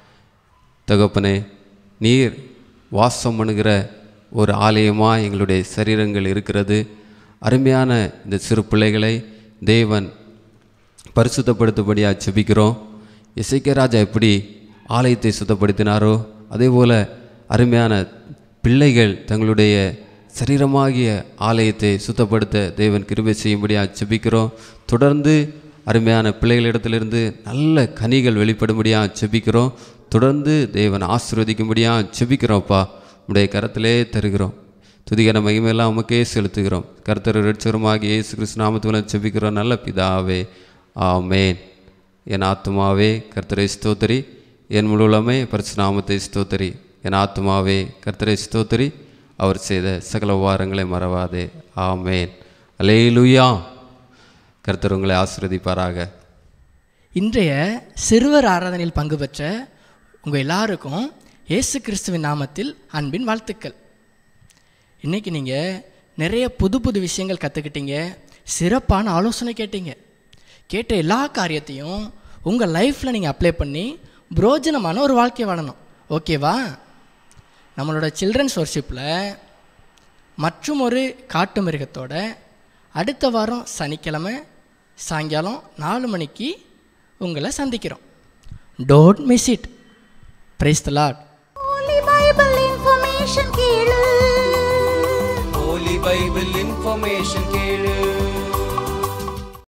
தகப்பனே நீர் வாசம் பண்ணுகிற ஒரு ஆலயமாக எங்களுடைய சரீரங்கள் இருக்கிறது அருமையான இந்த சிறு பிள்ளைகளை தேவன் பரிசுத்தப்படுத்தும்படியாக ஜெபிக்கிறோம் இசைக்க ராஜா எப்படி ஆலயத்தை சுத்தப்படுத்தினாரோ அதே போல் அருமையான பிள்ளைகள் தங்களுடைய சரீரமாகிய ஆலயத்தை சுத்தப்படுத்த தேவன் கிருபை செய்யும்படியாக ஜெபிக்கிறோம் தொடர்ந்து அருமையான பிள்ளைகளிடத்திலிருந்து நல்ல கனிகள் வெளிப்படும்படியாக ஜெபிக்கிறோம் தொடர்ந்து தேவன் ஆசீர்வதிக்கும்படியாக ஜெபிக்கிறோம்ப்பா உடைய கரத்திலே தருகிறோம் துதிகர மகிமையெல்லாம் உமக்கே செலுத்துகிறோம் கர்த்தர் ரட்சகருமாகி இயேசு கிறிஸ்து நாமத்தில் ஜெபிக்கிறோம் நல்ல பிதாவே ஆமேன் என் ஆத்துமாவே கர்த்தரை ஸ்தோத்திரி என் முழுவலமே பரிசு நாமத்தை ஸ்தோத்திரி என் ஆத்துமாவே கர்த்தரை ஸ்தோத்திரி அவர் செய்த சகல உபாரங்களை மறவாதே ஆமேன் அலேலுயா கர்த்தர் உங்களை ஆசீர்வதிப்பாராக இன்றைய சிறுவர் ஆராதனையில் பங்கு பெற்ற உங்கள் எல்லாருக்கும் இயேசு கிறிஸ்துவின் நாமத்தில் அன்பின் வாழ்த்துக்கள் இன்றைக்கி நீங்கள் நிறைய புது புது விஷயங்கள் கற்றுக்கிட்டீங்க சிறப்பான ஆலோசனை கேட்டீங்க கேட்ட எல்லா காரியத்தையும் உங்கள் லைஃப்பில் நீங்கள் அப்ளை பண்ணி புரோஜனமான ஒரு வாழ்க்கை வாழணும் ஓகேவா நம்மளோட சில்ட்ரன்ஸ் ஒர்ஷிப்பில் மற்றும் ஒரு காட்டு மிருகத்தோட அடுத்த வாரம் சனிக்கிழமை சாயங்காலம் நாலு மணிக்கு உங்களை சந்திக்கிறோம் don't miss it praise the Lord Holy Bible information கேளு ஹோலி பைபிள் இன்ஃபர்மேஷன் கேளு